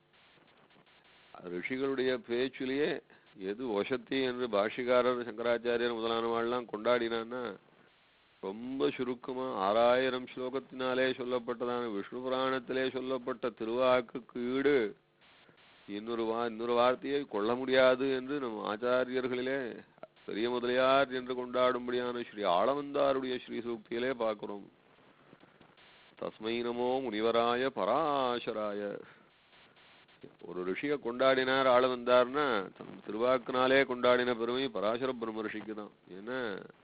ரிஷிகளுடைய பேச்சிலேயே எது வசத்தி என்று பாஷிகாரர் சங்கராச்சாரியர் முதலானவாள்லாம் கொண்டாடினான்னா ரொம்ப சுருக்கமா ஆறாயிரம் ஸ்லோகத்தினாலே சொல்லப்பட்டதான விஷ்ணு புராணத்திலே சொல்லப்பட்ட திருவாக்குக்கு ஈடு இன்னொரு வா இன்னொரு வார்த்தையை கொள்ள முடியாது என்று நம் ஆச்சாரியர்களிலே பெரிய முதலியார் என்று கொண்டாடும்படியான ஸ்ரீ ஆளவந்தாருடைய ஸ்ரீ சூக்தியிலே பார்க்கிறோம் தஸ்மை நமோ முனிவராய பராசராய ஒரு ரிஷியை கொண்டாடினார் ஆள வந்தார்னா தன் திருவாக்குனாலே கொண்டாடின பெருமை பராசர பிரம்ம ரிஷிக்கு தான் ஏன்னா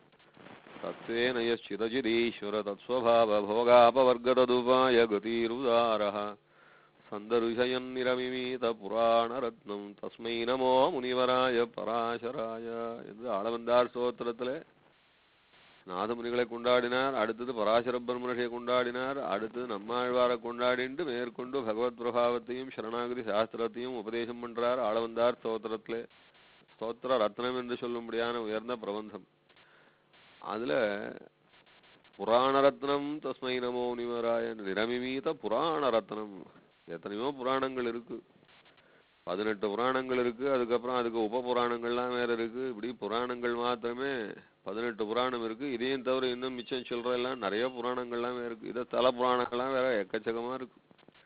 தத்வேன யச்சிரஜிரீஸ்வர தத்ஸ்வபாவ போகாபவர்கததுபாய கதீருதாரः சந்தருஷயன் நிரமிமீத புராண ரத்னம் தஸ்மை நமோ முனிவராய பராசராய என்று ஆளவந்தார் ஸ்தோத்திரத்திலே நாதமுனிகளை கொண்டாடினார் அடுத்தது பராசர பிரம்மர்ஷியை கொண்டாடினார் அடுத்தது நம்மாழ்வாரை கொண்டாடிண்டு மேற்கொண்டு பகவத் பிரபாவத்தையும் சரணாகதி சாஸ்திரத்தையும் உபதேசம் பண்றார் ஆளவந்தார் ஸ்தோத்திரத்திலே ஸ்தோத்திர ரத்னம் என்று சொல்லும்படியான உயர்ந்த பிரபந்தம் அதுல புராண ரத்னம் தஸ்மை நமோ முனிவராய நிரமிமீத புராண ரத்னம் எத்தனையோ புராணங்கள் இருக்கு பதினெட்டு புராணங்கள் இருக்கு அதுக்கப்புறம் அதுக்கு உப புராணங்கள்லாம் வேற இருக்கு இப்படி புராணங்கள் மாத்திரமே பதினெட்டு புராணம் இருக்கு இதையும் தவிர இன்னும் மிச்சம் சொல்ற எல்லாம் நிறைய புராணங்கள்லாம் வேற இருக்கு இதை தல புராணங்கள்லாம் வேற எக்கச்சக்கமா இருக்கு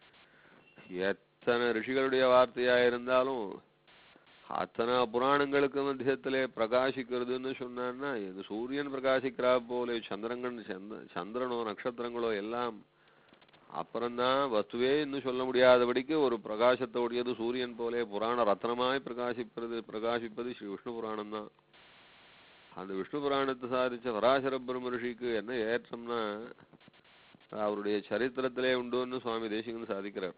எத்தனை ரிஷிகளுடைய வார்த்தையா இருந்தாலும் அத்தனை புராணங்களுக்கு மத்தியத்திலே பிரகாசிக்கிறதுன்னு சொன்னான்னா இது சூரியன் பிரகாசிக்கிறா போல சந்திரங்கன் சந்த சந்திரனோ நட்சத்திரங்களோ எல்லாம் அப்புறம்தான் வஸ்துவே இன்னும் சொல்ல முடியாதபடிக்கு ஒரு பிரகாசத்தோடையது சூரியன் போலே புராண ரத்னமாய் பிரகாசிப்பது பிரகாசிப்பது ஸ்ரீ விஷ்ணு புராணம் தான் அந்த விஷ்ணு புராணத்தை சாதிச்ச பராசர பிரம்ம ரிஷிக்கு என்ன ஏற்றம்னா அவருடைய சரித்திரத்திலே உண்டுன்னு சுவாமி தேசிகன் சாதிக்கிறார்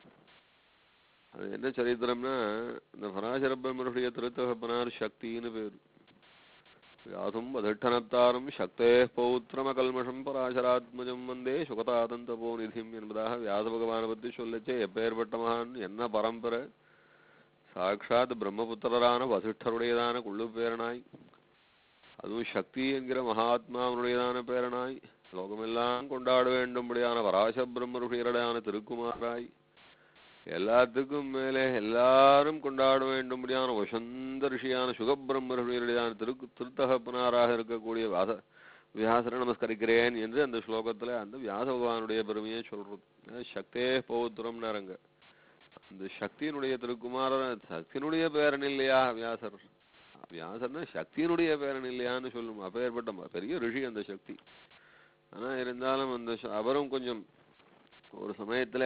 அது என்ன சரித்திரம்னா இந்த பராசர பிரம்மருடைய திருத்தகப்பனார் சக்தின்னு பேர் யாதும் வதிட்டனத்தாரும் சக்தே பௌத்திரமகல்மஷம் பராசராத்மஜம் வந்தே சுகதாதந்தபோ நிதிம் என்பதாக வியாச பகவானை பத்தி சொல்லச்சே எப்பேற்பட்ட மகான் என்ன பரம்பரை சாட்சாத் பிரம்மபுத்திரரான வசிஷ்டருடையதான குள்ளு பேரனாய் அதுவும் சக்தி என்கிற மகாத்மாவனுடையதான பேரனாய் லோகமெல்லாம் கொண்டாட வேண்டும்படியான பராச பிரம்மருடையரான திருக்குமாராய் எல்லாத்துக்கும் மேலே எல்லாரும் கொண்டாட வேண்டும்படியான வசந்த ரிஷியான சுகபிரம்மருடையதான திரு திருத்தகப்பனாராக இருக்கக்கூடிய வியாச வியாசரை நமஸ்கரிக்கிறேன் என்று அந்த ஸ்லோகத்துல அந்த வியாச பகவானுடைய பெருமையை சொல்றது அஹ் சக்தே பௌத்திரம் நரங்க அந்த சக்தியினுடைய திருக்குமாரர் சக்தியினுடைய பேரன் இல்லையா வியாசர் வியாசர்னா சக்தியினுடைய பேரன் இல்லையான்னு சொல்லும் அப்பேற்பட்ட ம- பெரிய ரிஷி அந்த சக்தி ஆனா இருந்தாலும் அந்த ச- அவரும் கொஞ்சம் ஒரு சமயத்துல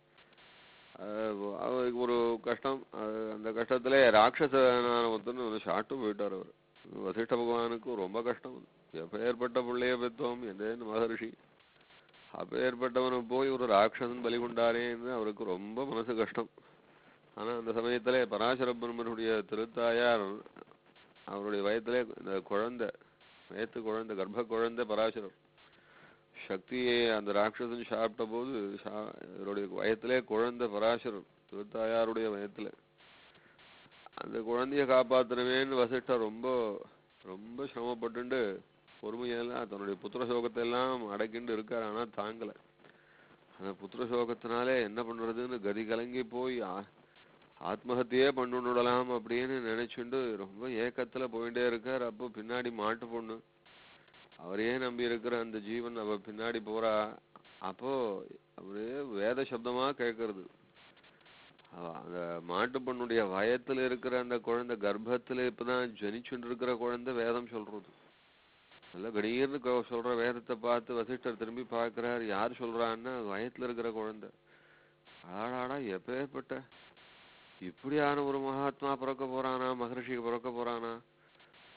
அஹ் அவருக்கு ஒரு கஷ்டம் அஹ் அந்த கஷ்டத்துல ராட்சசனான ஒருத்தன் ஒரு ஷாட்டு போயிட்டார் அவர் வசிஷ்ட பகவானுக்கு ரொம்ப கஷ்டம் எப்பேற்பட்ட பிள்ளைய பெற்றோம் எந்தேன்னு மகரிஷி அப்பேற்பட்டவனை போய் ஒரு ராட்சசன் பலி கொண்டாரேன்னு அவருக்கு ரொம்ப மனசு கஷ்டம் ஆனா அந்த சமயத்துல பராசர பிரம்மனுடைய திருத்தாயார் அவருடைய வயத்திலே இந்த குழந்தை வயத்து குழந்தை கர்ப்ப குழந்தை பராசரர் சக்தியை அந்த ராட்சசன் சாப்பிட்ட போது சா- இவருடைய வயத்திலே குழந்தை பராசரர் திருத்தாயாருடைய வயத்துல அந்த குழந்தைய காப்பாத்தணுமேன்னு வசிஷ்டர் ரொம்ப ரொம்ப சிரமப்பட்டுண்டு பொறுமையெல்லாம் தன்னுடைய புத்திர சோகத்தை எல்லாம் அடக்கிண்டு இருக்கார் ஆனா தாங்கல அந்த புத்திர சோகத்தினாலே என்ன பண்றதுன்னு கதி கலங்கி போய் ஆ- ஆத்மஹத்தியே பண்ணுடலாம் அப்படின்னு நினைச்சுண்டு ரொம்ப ஏக்கத்துல போயிட்டே இருக்கார் அப்போ பின்னாடி மாட்டு பொண்ணு அவரையே நம்பி இருக்கிற அந்த ஜீவன் அவ பின்னாடி போறா அப்போ அப்படியே வேத சப்தமா கேட்கறது அவ அந்த மாட்டு பொண்ணுடைய வயத்துல இருக்கிற அந்த குழந்தை கர்ப்பத்துல இப்பதான் ஜனிச்சுட்டு இருக்கிற குழந்தை வேதம் சொல்றது நல்ல கணீர்னு கொ- சொல்ற வேதத்தை பார்த்து வசிஷ்டர் திரும்பி பார்க்கறார் யார் சொல்றான்னா வயத்துல இருக்கிற குழந்தை ஆடாடா எப்பேற்பட்ட இப்படியான ஒரு மகாத்மா பிறக்க போறானா மகரிஷிக்கு பிறக்க போறானா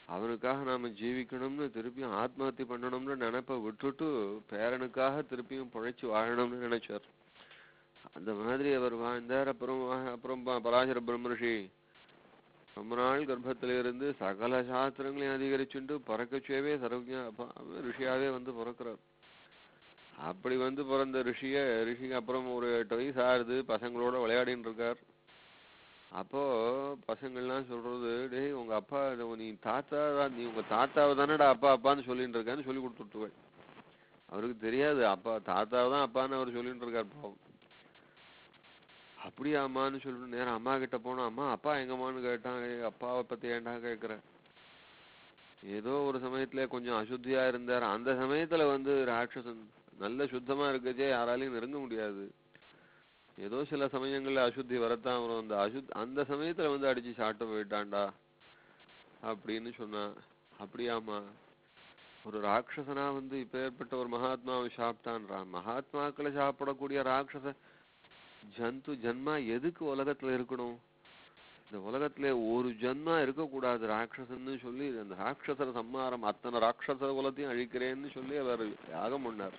அவனுக்காக நாம ஜீவிக்கணும்னு திருப்பியும் ஆத்மஹத்தி பண்ணணும்னு நினைப்ப விட்டுட்டு பேரனுக்காக திருப்பியும் பிழைச்சு வாழணும்னு நினைச்சார் அந்த மாதிரி அவர் வாழ்ந்தார் அப்புறம் வா- அப்புறம் ப- பராசர பிரம்மரிஷி ரொம்ப நாள் கர்ப்பத்துல இருந்து சகல சாஸ்திரங்களையும் அதிகரிச்சுண்டு பிறக்கச்சேவே சர்வஜா அப்ப- அவன் ரிஷியாவே வந்து பிறக்கிறார் அப்படி வந்து பிறந்த ரிஷிய ரிஷிக்கு அப்புறம் ஒரு எட்டு வயசு ஆறுது பசங்களோட விளையாடின்னு இருக்கார் அப்போ பசங்கள்லாம் சொல்றது டேய் உங்க அப்பா இது நீ தாத்தா தான் நீ உங்க தாத்தாவை தானடா அப்பா அப்பான்னு சொல்லிட்டு இருக்கான்னு சொல்லி கொடுத்துட்டுவேன் அவருக்கு தெரியாது அப்பா தாத்தாவை தான் அப்பான்னு அவர் சொல்லிட்டு இருக்கார் பாவம் அப்படியா அம்மான்னு சொல்லிட்டு நேரா அம்மா கிட்ட போனோம் அம்மா அப்பா எங்கம்மான்னு கேட்டான் "ஏய், அப்பாவை பத்தி ஏன்டா கேக்குற ஏதோ ஒரு சமயத்துல கொஞ்சம் அசுத்தியா இருந்தார் அந்த சமயத்துல வந்து ராட்சசன் நல்ல சுத்தமா இருக்கச்சே யாராலையும் நெருங்க முடியாது ஏதோ சில சமயங்கள்ல அசுத்தி வரத்தான் வரும் அந்த அசுத் அந்த சமயத்துல வந்து அடிச்சு சாப்பிட்டு போயிட்டான்டா அப்படின்னு சொன்னான் அப்படியாம்மா ஒரு ராட்சசனா வந்து இப்பேற்பட்ட ஒரு மகாத்மாவை சாப்பிட்டான்றான் மகாத்மாக்களை சாப்பிடக்கூடிய ராட்சச ஜந்து ஜன்மா எதுக்கு உலகத்துல இருக்கணும் இந்த உலகத்துல ஒரு ஜன்மா இருக்கக்கூடாது ராட்சசன்னு சொல்லி அந்த ராட்சசர சம்மாரம் அத்தனை ராட்சச குலத்தையும் அழிக்கிறேன்னு சொல்லி அவர் யாகம் பண்ணார்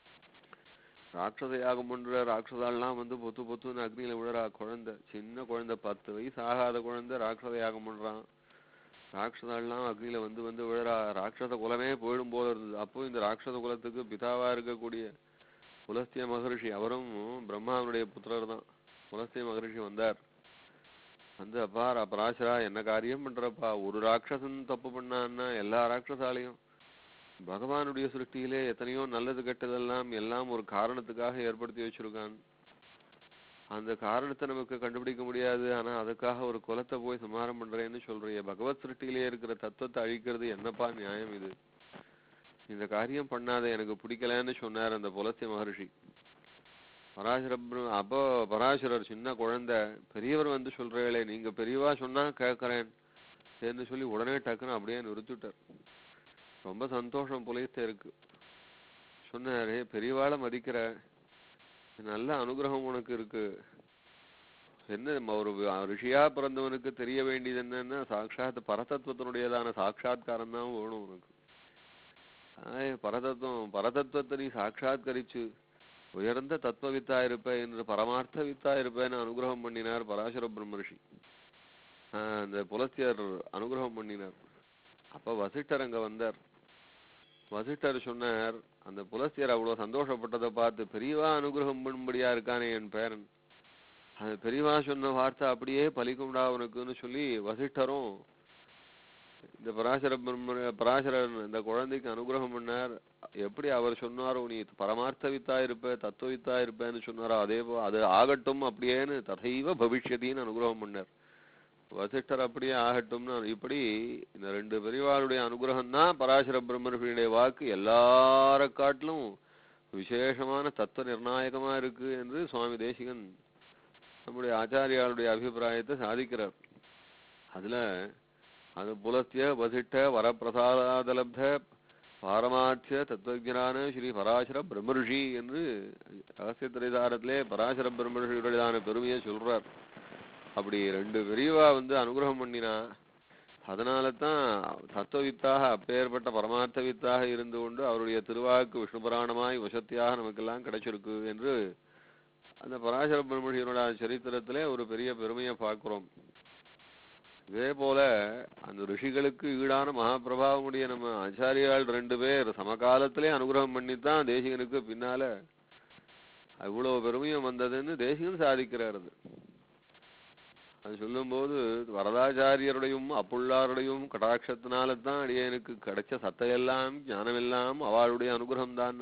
ராட்சச யாகம் பண்ற ராட்சசாலாம் வந்து பொத்து பொத்துன்னு அக்னியில விழுறா குழந்தை சின்ன குழந்தை பத்து வயசு ஆகாத குழந்தை ராட்சச யாகம் பண்றான் ராட்சசாலாம் அக்னியில வந்து வந்து விழுறா ராட்சச குலமே போயிடும் போல இருந்தது அப்போ இந்த ராட்சச குலத்துக்கு பிதாவா இருக்கக்கூடிய புலஸ்திய மகரிஷி அவரும் பிரம்மாவனுடைய புத்திரர் தான் புலஸ்திய மகரிஷி வந்தார் வந்து அப்பா ரா- பராசரா என்ன காரியம் பண்றப்பா ஒரு ராட்சசன் தப்பு பண்ணான்னா எல்லா ராட்சசாலையும் பகவானுடைய சிருஷ்டியிலே எத்தனையோ நல்லது கெட்டதெல்லாம் எல்லாம் ஒரு காரணத்துக்காக ஏற்படுத்தி வச்சிருக்கான் அந்த காரணத்தை நமக்கு கண்டுபிடிக்க முடியாது ஆனா அதுக்காக ஒரு குலத்தை போய் சமாரம் பண்றேன்னு சொல்றியே பகவத் சிருஷ்டியிலே இருக்கிற தத்துவத்தை அழிக்கிறது என்னப்பா நியாயம் இது இந்த காரியம் பண்ணாத எனக்கு பிடிக்கலன்னு சொன்னார் அந்த புலஸ்திய மகரிஷி பராசர பிர- அப்போ பராசரர் சின்ன குழந்தை பெரியவர் வந்து சொல்றீங்களே நீங்க பெரியவா சொன்னா கேட்கறேன் சரின்னு சொல்லி உடனே டக்குன்னு அப்படியே நிறுத்திட்டார் ரொம்ப சந்தோஷம் புலிஸ்தருக்கு சொன்னாரு பெரியவாளை மதிக்கிற நல்ல அனுகிரகம் உனக்கு இருக்கு என்ன ம- ஒரு வி- ரிஷியா பிறந்தவனுக்கு தெரிய வேண்டியது என்னன்னா சாட்சாத் பரதத்துவத்தினுடையதான சாட்சாத்காரம் தான் வேணும் உனக்கு ஆய் பரதத்துவம் பரதத்துவத்தை நீ சாட்சாத்கரிச்சு உயர்ந்த தத்துவவித்தா இருப்ப என்று பரமார்த்த வித்தா இருப்பேன்னு அனுகிரகம் பண்ணினார் பராசர பிரம்மரிஷி ஆஹ் அந்த புலத்தியர் அனுகிரகம் பண்ணினார் அப்ப வசிஷ்டர் அங்க வந்தார் வசிஷ்டர் சொன்னார் அந்த புலஸ்தியர் அவ்வளவு சந்தோஷப்பட்டதை பார்த்து பெரியவா அனுகிரகம் பண்ணும்படியா இருக்கானே என் பேரன் அது பெரியவா சொன்ன வார்த்தை அப்படியே பலிக்கும்டா உனக்குன்னு சொல்லி வசிஷ்டரும் இந்த பராசர பிரம்ம பராசரன் இந்த குழந்தைக்கு அனுகிரகம் பண்ணார் எப்படி அவர் சொன்னாரோ நீ பரமார்த்த வித்தா இருப்ப தத்துவ வித்தா இருப்பேன்னு சொன்னாரோ அதே போ அது ஆகட்டும் அப்படியேன்னு ததைவ பவிஷ்யத்தின்னு அனுகிரகம் பண்ணார் வசிஷ்டர் அப்படியே ஆகட்டும்னு இப்படி இந்த ரெண்டு பெரியவாளுடைய அனுகிரகம் தான் பராசர பிரம்மனுடைய வாக்கு எல்லார காட்டிலும் விசேஷமான தத்துவ நிர்ணாயகமா இருக்கு என்று சுவாமி தேசிகன் நம்முடைய ஆச்சாரியாளுடைய அபிப்பிராயத்தை சாதிக்கிறார் அதுல அது புலஸ்திய வசிஷ்ட வரப்பிரசாதாதலப்த பாரமார்த்திய தத்துவஜனான ஸ்ரீ பராசர பிரம்மரிஷி என்று ரகசிய திரைதாரத்திலே பராசர பிரம்மரிஷியுடையதான பெருமையை சொல்றார் அப்படி ரெண்டு பெரியவா வந்து அனுகிரகம் பண்ணினா அதனால தான் தத்துவவித்தாக அப்பேற்பட்ட பரமார்த்த வித்தாக இருந்து கொண்டு அவருடைய திருவாக்கு விஷ்ணு புராணமாய் வசத்தியாக நமக்கெல்லாம் கிடைச்சிருக்கு என்று அந்த பராசர பிரம்மரிஷியனோட சரித்திரத்திலே ஒரு பெரிய பெருமையை பார்க்கிறோம் இதே போல அந்த ரிஷிகளுக்கு ஈடான மகாபிரபாவமுடைய நம்ம ஆச்சாரியால் ரெண்டு பேர் சமகாலத்திலே அனுகிரகம் பண்ணித்தான் தேசிகனுக்கு பின்னால அவ்வளவு பெருமையும் வந்ததுன்னு தேசிகன் சாதிக்கிறார் அது அது சொல்லும்போது வரதாச்சாரியருடையும் அப்புள்ளாருடையும் கடாட்சத்தினால தான் அடியனுக்கு கிடைச்ச சத்தையெல்லாம் ஞானமெல்லாம் அவளுடைய அனுகிரகம் தான்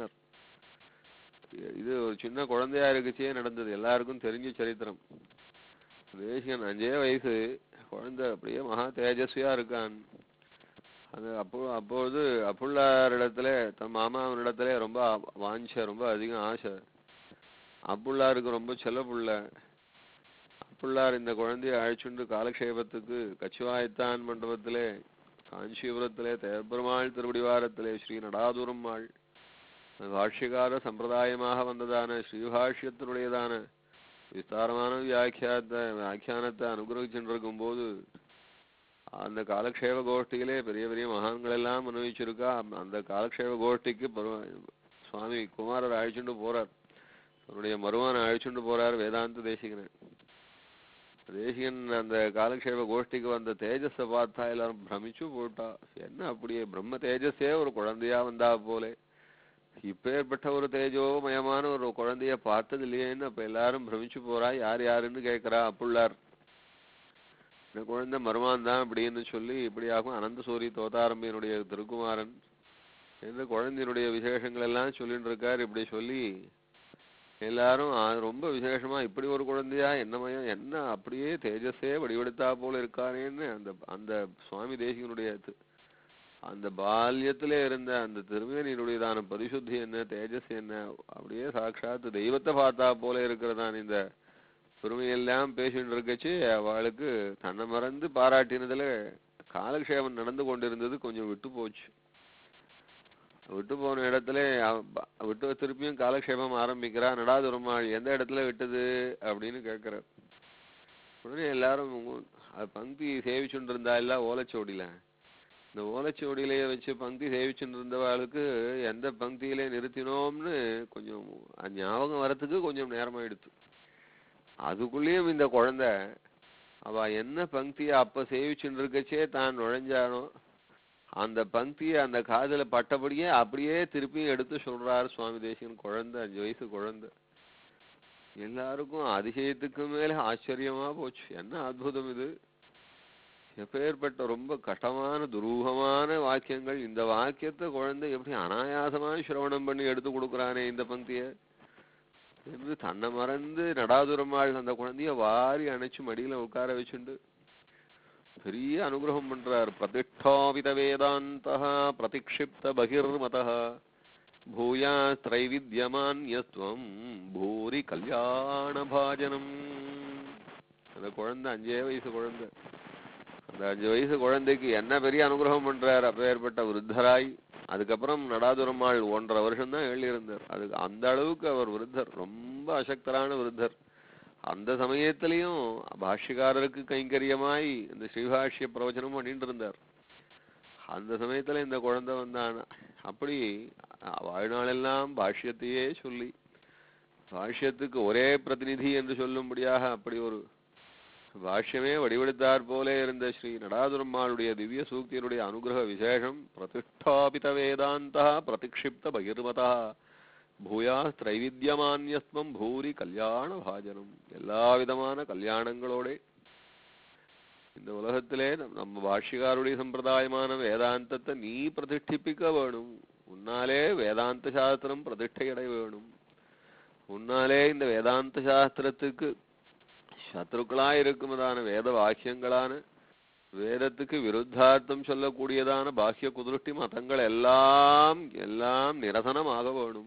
இது ஒரு சின்ன குழந்தையா இருக்குச்சே நடந்தது எல்லாருக்கும் தெரிஞ்ச சரித்திரம் தேசிகன் அஞ்சே வயசு குழந்தை அப்படியே மகா தேஜஸ்வியா இருக்கான் அது அப்போ அப்போது அப்புள்ளாரிடத்துல தன் மாமாவனிடத்துல ரொம்ப ஆ- வாஞ்சை ரொம்ப அதிகம் ஆசை அப்புள்ளாருக்கு ரொம்ப செல்ல புள்ள அப்புள்ளார் இந்த குழந்தையை அழைச்சுண்டு காலக்ஷேபத்துக்கு கச்சுவாயத்தான் மண்டபத்திலே காஞ்சிபுரத்திலே தேவபெருமாள் திருவடிவாரத்திலே ஸ்ரீ நடாதுரம்மாள் பாஷ்யகார சம்பிரதாயமாக வந்ததான ஸ்ரீபாஷ்யத்தினுடையதான விஸ்தாரமான வியாக்கியாத்த வியாக்கியானத்தை அனுகிரகிச்சுருக்கும் போது அந்த காலக்ஷேப கோஷ்டியிலே பெரிய பெரிய மகான்கள் எல்லாம் அனுபவிச்சிருக்கா அந்த- அந்த காலக்ஷேப கோஷ்டிக்கு பரவ- சுவாமி குமாரர் அழைச்சுண்டு போறார் அவருடைய மருமான அழைச்சுண்டு போறார் வேதாந்த தேசிகனை தேசிகன் அந்த காலக்ஷேப கோஷ்டிக்கு வந்த தேஜஸை பார்த்தா எல்லாரும் பிரமிச்சு போட்டா என்ன அப்படியே பிரம்ம தேஜஸே ஒரு குழந்தையா வந்தா போலே இப்பேற்பட்ட ஒரு தேஜோமயமான ஒரு குழந்தைய பார்த்தது இல்லையேன்னு அப்ப எல்லாரும் பிரமிச்சு போறா யார் யாருன்னு கேக்குறா அப்புள்ளார் இந்த குழந்தை மருமான் தான் அப்படின்னு சொல்லி இப்படியாகும் அனந்த சூரி தோதாரம்பியனுடைய திருக்குமாரன் இந்த குழந்தையினுடைய விசேஷங்கள் எல்லாம் சொல்லிட்டு இருக்கார் இப்படி சொல்லி எல்லாரும் "ஆ, ரொம்ப விசேஷமா இப்படி ஒரு குழந்தையா என்னமயம் என்ன அப்படியே தேஜஸே வடிவெடுத்தா போல இருக்கானேன்னு அந்த அந்த சுவாமி தேசிகனுடைய தி- அந்த பால்யத்திலே இருந்த அந்த திருமேனியுடையதான பரிசுத்தி என்ன தேஜஸ் என்ன அப்படியே சாட்சாத் தெய்வத்தை பார்த்தா போல இருக்கிறதான் இந்த பெருமையெல்லாம் பேசிட்டு இருக்கச்சு அவளுக்கு தன்னை மறந்து பாராட்டினதுல காலக்ஷேபம் நடந்து கொண்டிருந்தது கொஞ்சம் விட்டு போச்சு விட்டு போன இடத்துல அவ- ப- விட்டு திருப்பியும் காலக்ஷேபம் ஆரம்பிக்கிறா நடாதுரமாள் எந்த இடத்துல விட்டது அப்படின்னு கேட்கிறார் உடனே எல்லாரும் உங்க- அது பங்கி சேவிச்சுட்டு இருந்தா இல்ல ஓலைச்சுவடியில இந்த ஓலைச்சுவடியிலேயே வச்சு பங்கி சேவிச்சுட்டு இருந்தவாளுக்கு எந்த பங்கியிலே நிறுத்தினோம்னு கொஞ்சம் அது ஞாபகம் வரத்துக்கு கொஞ்சம் நேரமாயிடுத்து அதுக்குள்ளேயும் இந்த குழந்தை அவ என்ன பங்கிய அப்ப சேவிச்சுட்டு இருக்கச்சே தான் நுழைஞ்சானோ அந்த பங்கிய அந்த காதுல பட்டபடியே அப்படியே திருப்பியும் எடுத்து சொல்றாரு சுவாமி தேசிகன் குழந்தை அஞ்சு வயசு குழந்தை எல்லாருக்கும் அதிசயத்துக்கு மேல ஆச்சரியமா போச்சு என்ன அற்புதம் இது எப்பேற்பட்ட ரொம்ப கஷ்டமான துரூகமான வாக்கியங்கள் இந்த வாக்கியத்தை குழந்தை எப்படி அனாயாசமா சிரவணம் பண்ணி எடுத்து கொடுக்குறானே இந்த பங்கிய என்று தன்னை மறந்து நடாதுரமாள் அந்த குழந்தைய வாரி அணைச்சு மடியில உட்கார வச்சுண்டு பெரிய அனுகிரகம் பண்றார் பிரதிஷ்டாபித வேதாந்த பிரதிக்ஷிப்த பகிர்மத பூயா திரைவித்யமான்யஸ்துவம் பூரி கல்யாண பாஜனம் அந்த குழந்தை அஞ்சே வயசு குழந்தை அந்த அஞ்சு வயசு குழந்தைக்கு என்ன பெரிய அனுகிரகம் பண்றார் அப்பேற்பட்ட விருத்தராய் அதுக்கப்புறம் நடாதுரம்மாள் ஒன்றரை வருஷம் தான் எழுதியிருந்தார் அதுக்கு அந்த அளவுக்கு அவர் விருத்தர் ரொம்ப அசக்தரான விருத்தர் அந்த சமயத்திலையும் பாஷ்யக்காரருக்கு கைங்கரியமாய் இந்த ஸ்ரீபாஷ்ய பிரவச்சனம் பண்ணிட்டு இருந்தார் அந்த சமயத்துல இந்த குழந்தை வந்தான் அப்படி அஹ், வாழ்நாளெல்லாம் பாஷ்யத்தையே சொல்லி பாஷ்யத்துக்கு ஒரே பிரதிநிதி என்று சொல்லும்படியாக அப்படி ஒரு பாஷ்யமே வடிவெடுத்தார் போலே இருந்த ஸ்ரீ நடாதுரம்மாளுடைய திவ்ய சூக்தியினுடைய அனுகிரக விசேஷம் பிரதிஷ்டாபித வேதாந்தா பிரதிக்ஷிப்த பகிர்மதா பூயா திரைவித்யமான்யஸ்மம் பூரி கல்யாண பாஜனம் எல்லா விதமான கல்யாணங்களோட இந்த உலகத்திலே நம்- நம்ம பாஷ்யக்காருடைய சம்பிரதாயமான வேதாந்தத்தை நீ பிரதிஷ்டிப்பிக்க வேணும் உன்னாலே வேதாந்த சாஸ்திரம் பிரதிஷ்டையடை வேணும் உன்னாலே இந்த வேதாந்த சாஸ்திரத்துக்கு சத்ருக்களாய் இருக்குமதான வேத வாக்கியங்களான வேதத்துக்கு விருத்தார்த்தம் சொல்லக்கூடியதான பாக்கிய குதிருஷ்டி மதங்கள் எல்லாம் எல்லாம் நிரசனமாக வேணும்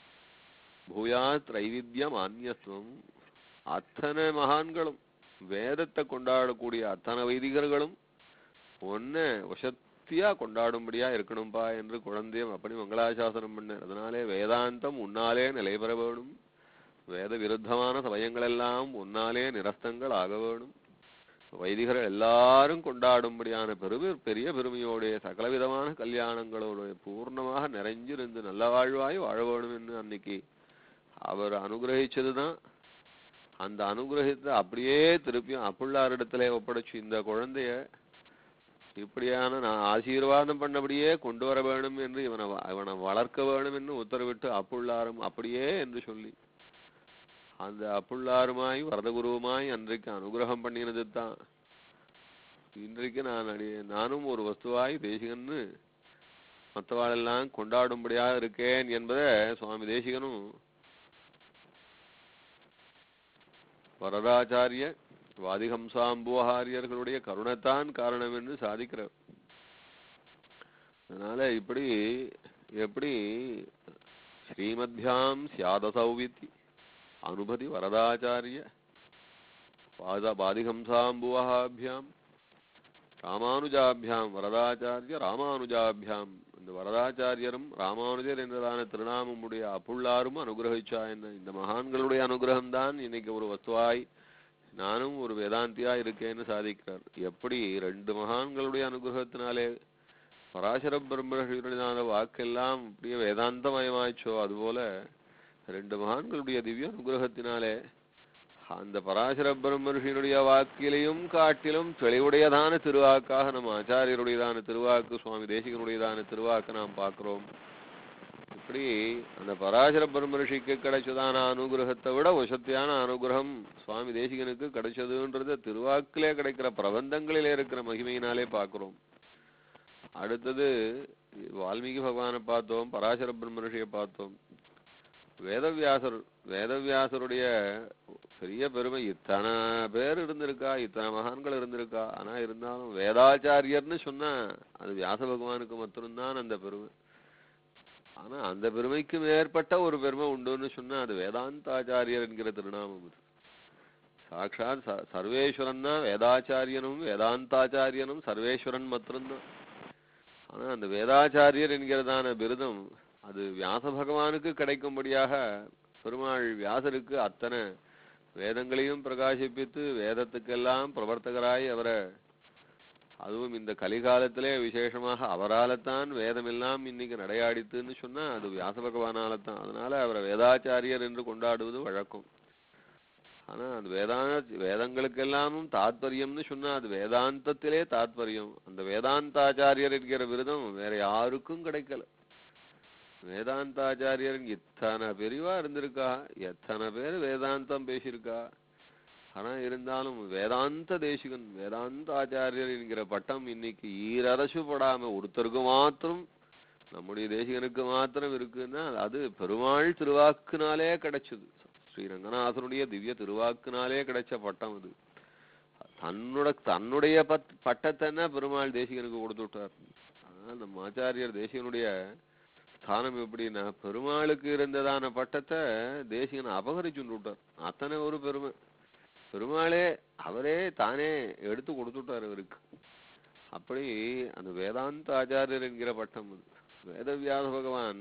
பூயா திரைவித்யம் ஆன்யத்துவம் அத்தனை மகான்களும் வேதத்தை கொண்டாடக்கூடிய அத்தனை வைதிகர்களும் ஒன்ன வசத்தியா கொண்டாடும்படியா இருக்கணும்பா என்று குழந்தையும் அப்படி மங்களாசாசனம் பண்ணார் அதனாலே வேதாந்தம் உன்னாலே நிலை பெற வேணும் வேத விருத்தமான சமயங்கள் எல்லாம் உன்னாலே நிரஸ்தங்கள் ஆக வேணும் வைதிகர்கள் எல்லாரும் கொண்டாடும்படியான பெருமை பெரிய பெருமையோடைய சகலவிதமான கல்யாணங்களோட பூர்ணமாக நிறைஞ்சிருந்து நல்ல வாழ்வாய் வாழ வேணும் என்று அன்னைக்கு அவர் அனுகிரகிச்சதுதான் அந்த அனுகிரகத்தை அப்படியே திருப்பியும் அப்புள்ளாரிடத்திலே ஒப்படைச்சு இந்த குழந்தைய இப்படியான நான் ஆசீர்வாதம் பண்ணபடியே கொண்டு வர வேணும் என்று இவனை வ- இவனை வளர்க்க வேணும் என்று உத்தரவிட்டு அப்புள்ளாரும் அப்படியே என்று சொல்லி அந்த அப்புள்ளாருமாய் வரதகுருவுமாய் அன்றைக்கு அனுகிரகம் பண்ணினது தான் இன்றைக்கு நான் அடி நானும் ஒரு வஸ்துவாய் தேசிகன்னு மற்றவாளெல்லாம் கொண்டாடும்படியாக இருக்கேன் என்பதை சுவாமி தேசிகனும் வரதாச்சாரிய வாதிகம்சாம்புவஹாரியர்களுடைய கருணைத்தான் காரணம் என்று சாதிக்கிறார் அதனால இப்படி எப்படி ஸ்ரீமத்யாம் சியாதசௌவித்தி அனுபதி வரதாச்சாரிய பாத பாதிகம்சாம்புவஹாபியாம் ராமானுஜாபியாம் வரதாச்சாரிய ராமானுஜாபியாம் இந்த வரதாச்சாரியரும் ராமானுஜர் என்றதான திருநாமமுடைய அப்புள்ளாரும் அனுகிரகிச்சா என்ன இந்த மகான்களுடைய அனுகிரகம் தான் இன்னைக்கு ஒரு வஸ்துவாய் நானும் ஒரு வேதாந்தியா இருக்கேன்னு சாதிக்கிறார் எப்படி ரெண்டு மகான்களுடைய அனுகிரகத்தினாலே பராசர பிரம்மர்களுடையதான வாக்கெல்லாம் அப்படியே வேதாந்தமயமாச்சோ அதுபோல ரெண்டு மகான்களுடைய திவ்ய அனுகிரகத்தினாலே அந்த பராசர பிரம்மர்ஷியினுடைய வாக்கிலையும் காட்டிலும் தெளிவுடையதான திருவாக்காக நம்ம ஆச்சாரியருடையதான திருவாக்கு சுவாமி தேசிகனுடையதான திருவாக்கு நாம் பார்க்கிறோம் இப்படி அந்த பராசர பிரம்மர்ஷிக்கு கிடைச்சதான அனுகிரகத்தை விட வசத்தியான அனுகிரகம் சுவாமி தேசிகனுக்கு கிடைச்சதுன்றது திருவாக்கிலே கிடைக்கிற பிரபந்தங்களிலே இருக்கிற மகிமையினாலே பார்க்கிறோம் அடுத்தது வால்மீகி பகவானை பார்த்தோம் பராசர பிரம்மர்ஷியை பார்த்தோம் வேதவியாசர் வேதவியாசருடைய பெரிய பெருமை இத்தனை பேர் இருந்திருக்கா இத்தனை மகான்கள் இருந்திருக்கா ஆனா இருந்தாலும் வேதாச்சாரியர்னு சொன்னா அது வியாச பகவானுக்கு மட்டும்தான் அந்த பெருமை ஆனா அந்த பெருமைக்கு மேற்பட்ட ஒரு பெருமை உண்டுன்னு சொன்னா அது வேதாந்தாச்சாரியர் என்கிற திருநாமம் இது சாட்சாத் ச- சர்வேஸ்வரன் தான் வேதாச்சாரியனும் வேதாந்தாச்சாரியனும் சர்வேஸ்வரன் மட்டும்தான் ஆனா அந்த வேதாச்சாரியர் என்கிறதான பிருதம் அது வியாச பகவானுக்கு கிடைக்கும்படியாக பெருமாள் வியாசருக்கு அத்தனை வேதங்களையும் பிரகாசிப்பித்து வேதத்துக்கெல்லாம் பிரவர்த்தகராய் அவரை அதுவும் இந்த கலிகாலத்திலே விசேஷமாக அவரால்தான் வேதமெல்லாம் இன்னைக்கு நடையாடித்துன்னு சொன்னா அது வியாச பகவானால தான் அதனால அவரை வேதாச்சாரியர் என்று கொண்டாடுவது வழக்கம் ஆனா அது வேதா வேதங்களுக்கெல்லாமும் தாத்பரியம்னு சொன்னா அது வேதாந்தத்திலே தாத்பரியம் அந்த வேதாந்தாச்சாரியர் என்கிற விருதம் வேற யாருக்கும் கிடைக்கல வேதாந்தாச்சாரியர் இத்தனை பெரிவா இருந்திருக்கா எத்தனை பேர் வேதாந்தம் பேசியிருக்கா ஆனா இருந்தாலும் வேதாந்த தேசிகன் வேதாந்த ஆச்சாரியர் என்கிற பட்டம் இன்னைக்கு ஈரரசு படாம ஒருத்தருக்கு மாத்திரம் நம்முடைய தேசிகனுக்கு மாத்திரம் இருக்குன்னா அது பெருமாள் திருவாக்குனாலே கிடைச்சது ஸ்ரீ ரங்கநாதனுடைய திவ்ய திருவாக்குனாலே கிடைச்ச பட்டம் அது தன்னோட தன்னுடைய பத் பட்டத்தைன்னா பெருமாள் தேசிகனுக்கு கொடுத்து விட்டார் அதனால நம்ம ஆச்சாரியர் தேசிகனுடைய ஸ்தானம் எப்படின்னா பெருமாளுக்கு இருந்ததான பட்டத்தை தேசிகன் அபகரிச்சுட்டு விட்டார் அத்தனை ஒரு பெருமை பெருமாளே அவரே தானே எடுத்து கொடுத்துட்டார் இவருக்கு அப்படி அந்த வேதாந்த ஆச்சாரியர் என்கிற பட்டம் அது வேதவியாச பகவான்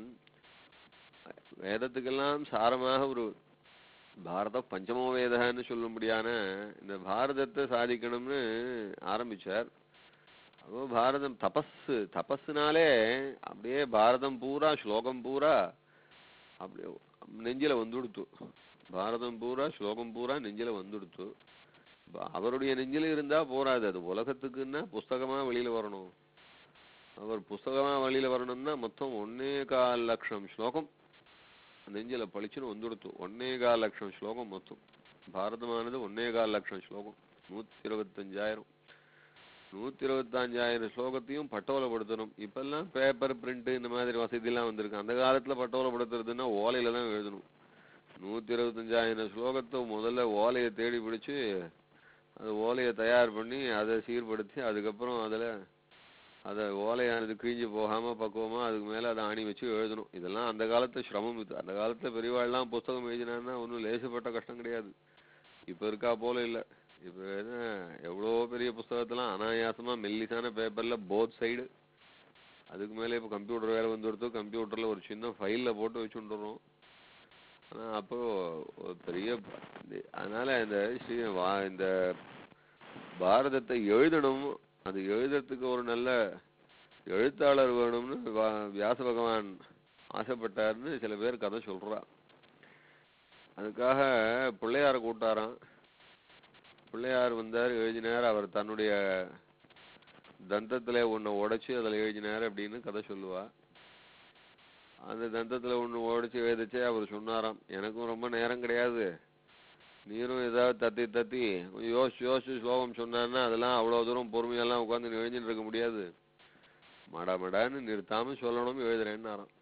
வேதத்துக்கெல்லாம் சாரமாக ஒரு பாரத பஞ்சமோ வேதன்னு சொல்லும்படியான இந்த பாரதத்தை சாதிக்கணும்னு ஆரம்பிச்சார் அப்போ பாரதம் தபஸ் தபஸ்னாலே அப்படியே பாரதம் பூரா ஸ்லோகம் பூரா அப்படியே நெஞ்சில வந்துடுத்து பாரதம் பூரா ஸ்லோகம் பூரா நெஞ்சில வந்துடுத்து ப- அவருடைய நெஞ்சில இருந்தா போராது அது உலகத்துக்குன்னா புஸ்தகமா வெளியில வரணும் அவர் புஸ்தகமா வெளியில வரணும்னா மொத்தம் ஒன்னே கால் லட்சம் ஸ்லோகம் நெஞ்சில பளிச்சுன்னு வந்துடுத்து ஒன்னே கால் லட்சம் ஸ்லோகம் மொத்தம் பாரதமானது ஒன்னே கால் லட்சம் ஸ்லோகம் நூத்தி இருபத்தஞ்சாயிரம் நூத்தி இருபத்தஞ்சாயிரம் ஸ்லோகத்தையும் பட்டோலப்படுத்தணும் இப்பெல்லாம் பேப்பர் பிரிண்ட் இந்த மாதிரி வசதியெல்லாம் வந்திருக்கு அந்த காலத்துல பட்டோலப்படுத்துறதுன்னா ஓலையில தான் எழுதணும் நூத்தி இருபத்தஞ்சாயிரம் ஸ்லோகத்தை முதல்ல ஓலையை தேடி பிடிச்சு அது ஓலையை தயார் பண்ணி அதை சீர்படுத்தி அதுக்கப்புறம் அதுல அதை ஓலையானது கிழிஞ்சு போகாம பக்குவமா அதுக்கு மேல அதை ஆணி வச்சு எழுதணும் இதெல்லாம் அந்த காலத்து சிரமம் இது அந்த காலத்துல பெரியவாள்லாம் புஸ்தகம் எழுதினான்னா ஒன்றும் லேசுப்பட்ட கஷ்டம் கிடையாது இப்ப இருக்கா போல இல்ல இப்ப என்ன எவ்வளோ பெரிய புஸ்தகத்தெல்லாம் அனாயாசமா மெல்லிசான பேப்பர்ல போத் சைடு அதுக்கு மேலே இப்போ கம்ப்யூட்டர் வேற வந்து கொடுத்து கம்ப்யூட்டர்ல ஒரு சின்ன ஃபைல்ல போட்டு வச்சுட்டுறோம் ஆனா அப்போ ஒரு பெரிய ப- இந்த- அதனால இந்த ஸ்ரீ வா- இந்த பாரதத்தை எழுதணும் அது எழுதுறதுக்கு ஒரு நல்ல எழுத்தாளர் வேணும்னு வா- வியாச பகவான் ஆசைப்பட்டாருன்னு சில பேர் கதை சொல்றா அதுக்காக பிள்ளையார கூட்டாராம் பிள்ளையார் வந்தார் எழுதினார் அவர் தன்னுடைய தந்தத்துல ஒண்ணு உடைச்சு அதுல எழுதினார் அப்படின்னு கதை சொல்லுவா அந்த தந்தத்துல ஒண்ணு உடைச்சு எழுதிச்சே அவர் சொன்னாராம் எனக்கும் ரொம்ப நேரம் கிடையாது நீரும் ஏதாவது தத்தி தத்தி கொஞ்சம் யோசிச்சு யோசிச்சு ஸ்லோகம் சொன்னான்னா அதெல்லாம் அவ்வளவு தூரம் பொறுமையெல்லாம் உட்காந்து எழுதிட்டு இருக்க முடியாது மடா மடான்னு நிறுத்தாம சொல்லணும் எழுதுறேன்னாராம்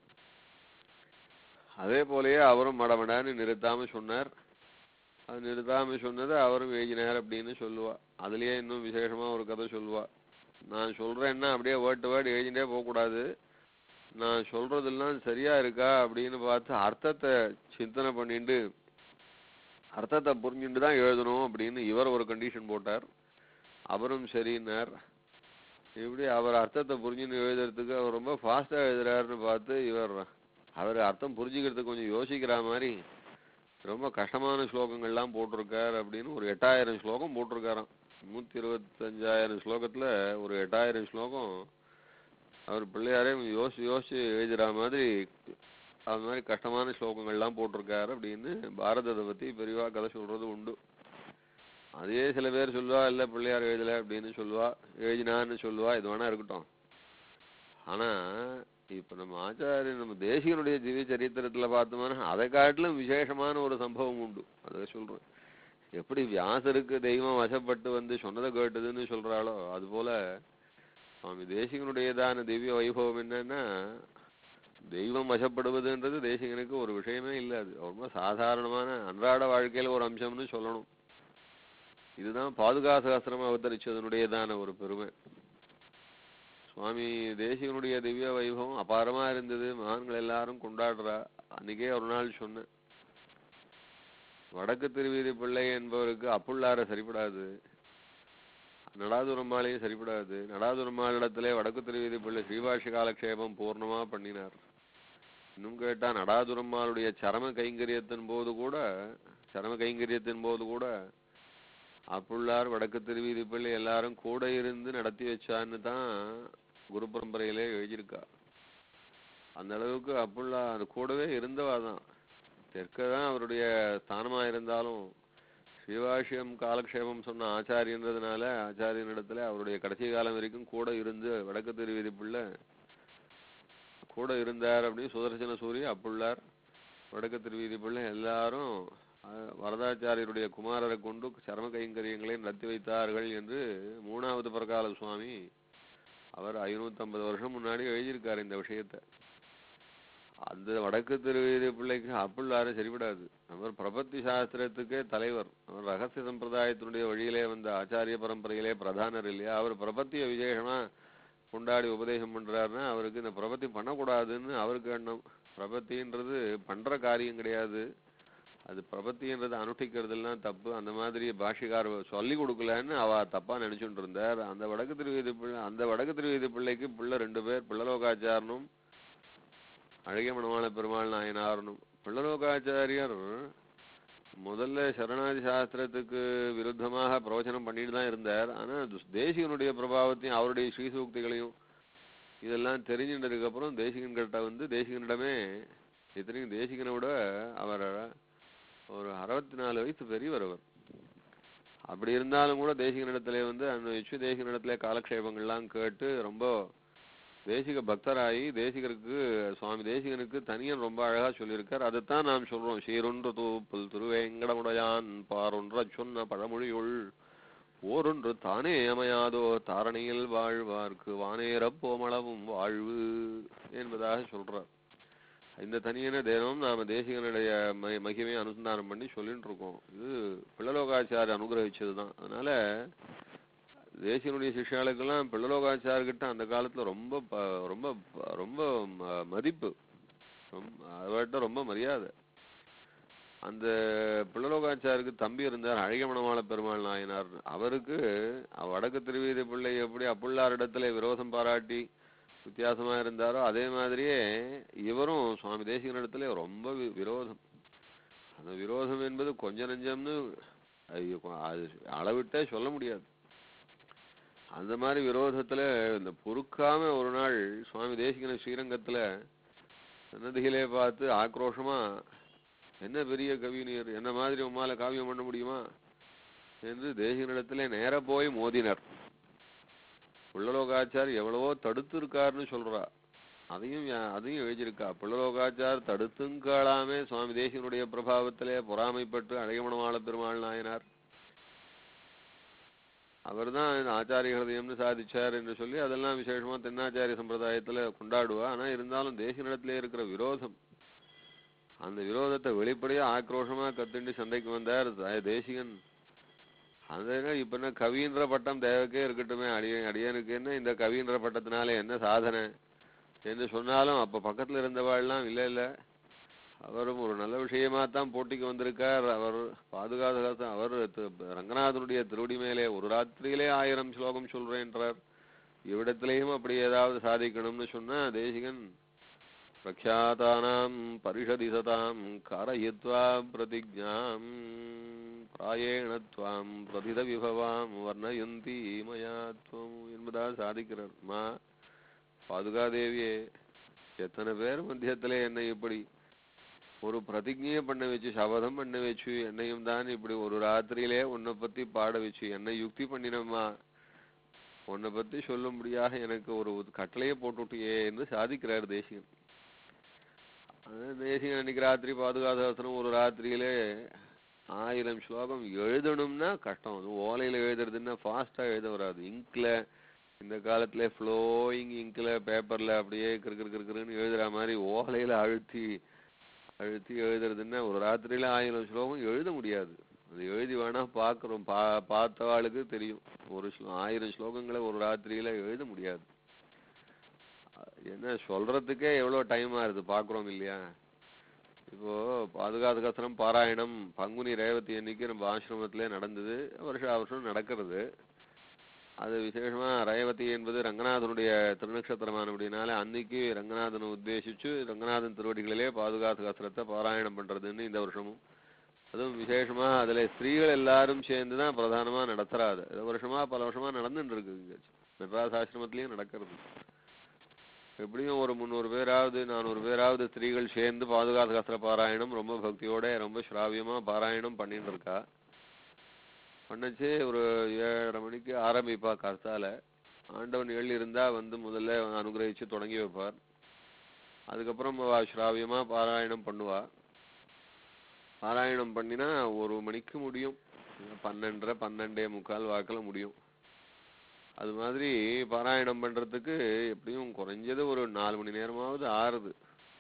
அதே போலயே அவரும் மடமடான்னு நிறுத்தாம சொன்னார் அது நிறுத்தாம சொன்னதை அவரும் எழுதினார் அப்படின்னு சொல்லுவா அதுலயே இன்னும் விசேஷமா ஒரு கதை சொல்லுவா நான் சொல்றேன்னா அப்படியே வேர்ட் டு வேர்ட் எழுதிட்டே போகக்கூடாது நான் சொல்றதெல்லாம் சரியா இருக்கா அப்படின்னு பார்த்து அர்த்தத்தை சிந்தனை பண்ணிட்டு அர்த்தத்தை புரிஞ்சுட்டு தான் எழுதணும் அப்படின்னு இவர் ஒரு கண்டிஷன் போட்டார் அவரும் சரின்னார் இப்படி அவர் அர்த்தத்தை புரிஞ்சுன்னு எழுதுறதுக்கு அவர் ரொம்ப ஃபாஸ்டா எழுதுறாருன்னு பார்த்து இவர் அவர் அர்த்தம் புரிஞ்சுக்கிறதுக்கு கொஞ்சம் யோசிக்கிற மாதிரி ரொம்ப கஷ்டமான ஸ்லோகங்கள்லாம் போட்டிருக்கார் அப்படின்னு ஒரு எட்டாயிரம் ஸ்லோகம் போட்டிருக்காராம் நூத்தி இருபத்தஞ்சாயிரம் ஸ்லோகத்துல ஒரு எட்டாயிரம் ஸ்லோகம் அவர் பிள்ளையாரே யோசிச்சு யோசிச்சு எழுதுற மாதிரி அது மாதிரி கஷ்டமான ஸ்லோகங்கள்லாம் போட்டிருக்காரு அப்படின்னு பாரதத்தை பத்தி பெரியவா கதை சொல்றது உண்டு அதே சில பேர் சொல்லுவா இல்ல பிள்ளையார் எழுதல அப்படின்னு சொல்லுவா எழுதினான்னு சொல்லுவா இது வேணா இருக்கட்டும் ஆனா இப்ப நம்ம ஆச்சாரியன் நம்ம தேசிகனுடைய திவ்ய சரித்திரத்துல பார்த்தோம்னா அதை காட்டிலும் விசேஷமான ஒரு சம்பவம் உண்டு அதை சொல்றேன் எப்படி வியாசருக்கு தெய்வம் வசப்பட்டு வந்து சொன்னதை கேட்டதுன்னு சொல்றாளோ அது போல சுவாமி தேசிகனுடையதான திவ்ய வைபவம் என்னன்னா தெய்வம் வசப்படுவதுன்றது தேசிகனுக்கு ஒரு விஷயமே இல்லை அது ரொம்ப சாதாரணமான அன்றாட வாழ்க்கையில ஒரு அம்சம்னு சொல்லணும் இதுதான் பாதுகாசாஸ்திரம் அவதரிச்சதனுடையதான ஒரு பெருமை சுவாமி தேசிகனுடைய திவ்ய வைபவம் அபாரமா இருந்தது மகான்கள் எல்லாரும் கொண்டாடுறா அன்னைக்கே ஒரு நாள் சொன்னேன் வடக்கு திருவீதி பிள்ளை என்பவருக்கு அப்புள்ளார சரிப்படாது நடாதுரம்மாளையும் சரிப்படாது நடாதுரம்மாளிடத்திலே வடக்கு திருவீதி பிள்ளை ஸ்ரீபாஷி காலக்ஷேபம் பூர்ணமா பண்ணினார் இன்னும் கேட்டா நடாதுரம்மாளுடைய சரம கைங்கரியத்தின் போது கூட சரம கைங்கரியத்தின் போது கூட அப்புள்ளார் வடக்கு திருவீதி பிள்ளை எல்லாரும் கூட இருந்து நடத்தி வச்சான்னு தான் குரு பரம்பரையிலே எழுதியிருக்கா அந்த அளவுக்கு அப்புள்ளா அது கூடவே இருந்தவா தான் தெற்க தான் அவருடைய ஸ்தானமா இருந்தாலும் சிவாஷியம் காலக்ஷேபம் சொன்ன ஆச்சாரியன்றதுனால ஆச்சாரியனிடத்துல அவருடைய கடைசி காலம் வரைக்கும் கூட இருந்து வடக்கு திருவீதி பிள்ளை கூட இருந்தார் அப்படின்னு சுதர்சன சூரி அப்புள்ளார் வடக்கு திருவீதி பிள்ளை எல்லாரும் அஹ், வரதாச்சாரியருடைய குமாரரை கொண்டு சரம கைங்கரியங்களை நடத்தி வைத்தார்கள் என்று மூணாவது பிரகால சுவாமி அவர் ஐநூத்தம்பது வருஷம் முன்னாடி எழுதியிருக்காரு இந்த விஷயத்தை அந்த வடக்கு திருவீதி பிள்ளைக்கு அப்புள்ளாரு சரிபடாது அவர் பிரபத்தி சாஸ்திரத்துக்கே தலைவர் அவர் ரகசிய சம்பிரதாயத்தினுடைய வழியிலே வந்த ஆச்சாரிய பரம்பரையிலே பிரதானர் இல்லையா அவர் பிரபத்திய விசேஷமா கொண்டாடி உபதேசம் பண்றாருன்னா அவருக்கு இந்த பிரபத்தி பண்ணக்கூடாதுன்னு அவருக்கு எண்ணம் பிரபத்தின்றது பண்ற காரியம் கிடையாது அது பிரபத்தின்றது அனுஷ்டிக்கிறதெல்லாம் தப்பு அந்த மாதிரி பாஷிகார் சொல்லி கொடுக்கலன்னு அவ தப்பா நினைச்சுட்டு இருந்தார் அந்த வடக்கு திருவீதி பிள்ளை அந்த வடக்கு திருவீதி பிள்ளைக்கு பிள்ளை ரெண்டு பேர் பிள்ளலோகாச்சாரனும் அழகிய மணவாள பெருமாள் நாயனார்னும் பிள்ளலோகாச்சாரியர் முதல்ல சரணாதி சாஸ்திரத்துக்கு விருத்தமாக பிரவச்சனம் பண்ணிட்டு தான் இருந்தார் ஆனா துஸ்- தேசிகனுடைய பிரபாவத்தையும் அவருடைய ஸ்ரீசூக்திகளையும் இதெல்லாம் தெரிஞ்சுட்டதுக்கு அப்புறம் தேசிகன் கிட்ட வந்து தேசிகனிடமே இத்தனைக்கும் தேசிகனை விட அவர் ஒரு அறுபத்தி நாலு வயசு பெரியவர் அவர் அப்படி இருந்தாலும் கூட தேசிகனிடத்திலே வந்து அன்வயிச்சு தேசிகனிடத்திலே காலக்ஷேபங்கள்லாம் கேட்டு ரொம்ப தேசிக பக்தராகி தேசிகருக்கு சுவாமி தேசிகனுக்கு தனியன் ரொம்ப அழகா சொல்லியிருக்கார் அதைத்தான் நாம் சொல்றோம் சீரொன்று தூப்புல் திருவேங்கடமுடையான் பாரொன்ற சொன்ன பழமொழியுள் ஓரொன்று தானே அமையாதோ தாரணையில் வாழ்வார்க்கு வானேறப் போமளவும் வாழ்வு என்பதாக சொல்றார் இந்த தனியனை தினம் நாம தேசிகனுடைய ம- மகிமையை அனுசந்தானம் பண்ணி சொல்லிட்டு இருக்கோம் இது பிள்ளலோகாச்சாரிய அனுகிரகிச்சதுதான் அதனால தேசியனுடைய சிஷ்யாளுக்கெல்லாம் பிள்ளலோகாச்சார்கிட்ட அந்த காலத்துல ரொம்ப ப- ரொம்ப ப- ரொம்ப ம- மதிப்பு ரொம்ப- அவர்கிட்ட ரொம்ப மரியாதை அந்த பிள்ளலோகாச்சாருக்கு தம்பி இருந்தார் அழகியமணமாள பெருமாள் நாயனார் அவருக்கு அவ- வடக்கு திருவீதி பிள்ளை எப்படி அப்புள்ளாரிடத்துல விரோதம் பாராட்டி வித்தியாசமா இருந்தாரோ அதே மாதிரியே இவரும் சுவாமி தேசிகனிடத்துல ரொம்ப வி- விரோதம் அந்த விரோதம் என்பது கொஞ்ச நெஞ்சம்னு ஐயோ, அது அளவிட்டே சொல்ல முடியாது அந்த மாதிரி விரோதத்துல இந்த பொறுக்காம ஒரு நாள் சுவாமி தேசிகன ஸ்ரீரங்கத்துல சன்னதியிலே பார்த்து ஆக்ரோஷமா என்ன பெரிய கவிஞர் என்ன மாதிரி உம்மால காவியம் பண்ண முடியுமா என்று தேசிகனிடத்திலே நேர போய் மோதினர் புள்ளலோகாச்சார் எவ்வளவோ தடுத்து இருக்காருன்னு சொல்றா அதையும் யா- அதையும் எழுதியிருக்கா புள்ளலோகாச்சார் தடுத்துங்காளாமே சுவாமி தேசிகனுடைய பிரபாவத்திலே பொறாமைப்பட்டு அழகமணமாள பெருமாள் நாயனார் அவர்தான் இந்த ஆச்சாரிய ஹிருதயம்னு சாதிச்சார் என்று சொல்லி அதெல்லாம் விசேஷமா தென்னாச்சாரிய சம்பிரதாயத்துல கொண்டாடுவா ஆனா இருந்தாலும் தேசிகனிடத்திலே இருக்கிற விரோதம் அந்த விரோதத்தை வெளிப்படையா ஆக்ரோஷமா கத்துண்டு சண்டைக்கு வந்தார் த- தேசிகன் அது என்ன இப்ப என்ன கவின்ற பட்டம் தேவைக்கே இருக்கட்டுமே அடிய அடியனுக்கு என்ன இந்த கவின்ற பட்டத்தினால என்ன சாதனை என்று சொன்னாலும் அப்ப பக்கத்துல இருந்தவாள்லாம் இல்ல இல்ல அவரும் ஒரு நல்ல விஷயமா தான் போட்டிக்கு வந்திருக்கார் அவர் பாதுகாத்து அவர் தி- ரங்கநாதனுடைய திருவடி மேலே ஒரு ராத்திரியிலே ஆயிரம் ஸ்லோகம் சொல்றேன்றார் இவ்விடத்திலேயும் அப்படி ஏதாவது சாதிக்கணும்னு சொன்னா தேசிகன் प्रख्यातानां परिषदि सतां कारयित्वा प्रतिज्ञां प्रायेण त्वां प्रथितविभवां वर्णयन्ति मया त्वम् என்பதாக சாதிக்கிறார் மா பாதுகாதேவியே எத்தனை பேர் மத்தியத்துல என்னை இப்படி ஒரு பிரதிஜையை பண்ண வச்சு சபதம் பண்ண வச்சு என்னையும் தான் இப்படி ஒரு ராத்திரியிலே உன்னை பத்தி பாட வச்சு என்னை யுக்தி பண்ணினம்மா உன்னை பத்தி சொல்லும்படியாக எனக்கு ஒரு கட்டளையை போட்டுட்டியே என்று சாதிக்கிறார் தேசிகன் அது தேசிகன் அன்னைக்கு ராத்திரி பாதுகாதாசனம் ஒரு ராத்திரியிலே ஆயிரம் ஸ்லோகம் எழுதணும்னா கஷ்டம் அது ஓலையில எழுதுறதுன்னா ஃபாஸ்டா எழுத வராது இங்க்ல இந்த காலத்துல ஃப்ளோயிங் இங்க்ல பேப்பர்ல அப்படியே கிறுக்கிறு கிறுக்கிறுன்னு எழுதுற மாதிரி ஓலையில அழுத்தி அழுத்தி எழுதுறதுன்னா ஒரு ராத்திரியில ஆயிரம் ஸ்லோகம் எழுத முடியாது அது எழுதி வேணா பார்க்குறோம் பா பார்த்தவாளுக்கு தெரியும் ஒரு ஸ்லோ ஆயிரம் ஸ்லோகங்களை ஒரு ராத்திரியில எழுத முடியாது என்ன சொல்றதுக்கே எவ்வளோ டைம் ஆகுது பார்க்குறோம் இல்லையா இப்போ பாதுகாத்து கசனம் பாராயணம் பங்குனி ரேவதி அன்னைக்கு நம்ம ஆசிரமத்திலே நடந்தது வருஷம் வருஷம் நடக்கிறது அது விசேஷமா ரேவதி என்பது ரங்கநாதனுடைய திருநக்ஷத்திரமான அப்படின்னால அன்னைக்கு ரங்கநாதனை உத்தேசிச்சு ரங்கநாதன் திருவடிகளிலே பாதுகாத்து கசனத்தை பாராயணம் பண்றதுன்னு இந்த வருஷமும் அதுவும் விசேஷமா அதுல ஸ்திரீகள் எல்லாரும் சேர்ந்து தான் பிரதானமா நடத்துறாது இது வருஷமா பல வருஷமா நடந்துட்டு இருக்கு இங்க மெட்ராஸ் ஆசிரமத்திலயும் நடக்கிறது எப்படியும் ஒரு முந்நூறு பேராவது நானூறு பேராவது ஸ்திரீகள் சேர்ந்து பாதுகாத்து கசர பாராயணம் ரொம்ப பக்தியோட ரொம்ப ஸ்ராவியமா பாராயணம் பண்ணிட்டு இருக்கா பண்ணச்சு ஒரு ஏழரை மணிக்கு ஆரம்பிப்பா கர்த்தால ஆண்டவன் எழுதி இருந்தா வந்து முதல்ல அனுகிரகிச்சு தொடங்கி வைப்பார் அதுக்கப்புறம் அவ ஸ்ராவியமா பாராயணம் பண்ணுவா பாராயணம் பண்ணினா ஒரு மணிக்கு முடியும் பன்னெண்டரை பன்னெண்டே முக்கால் வாக்கில் முடியும் அது மாதிரி பாராயணம் பண்றதுக்கு எப்படியும் குறைஞ்சது ஒரு நாலு மணி நேரமாவது ஆறுது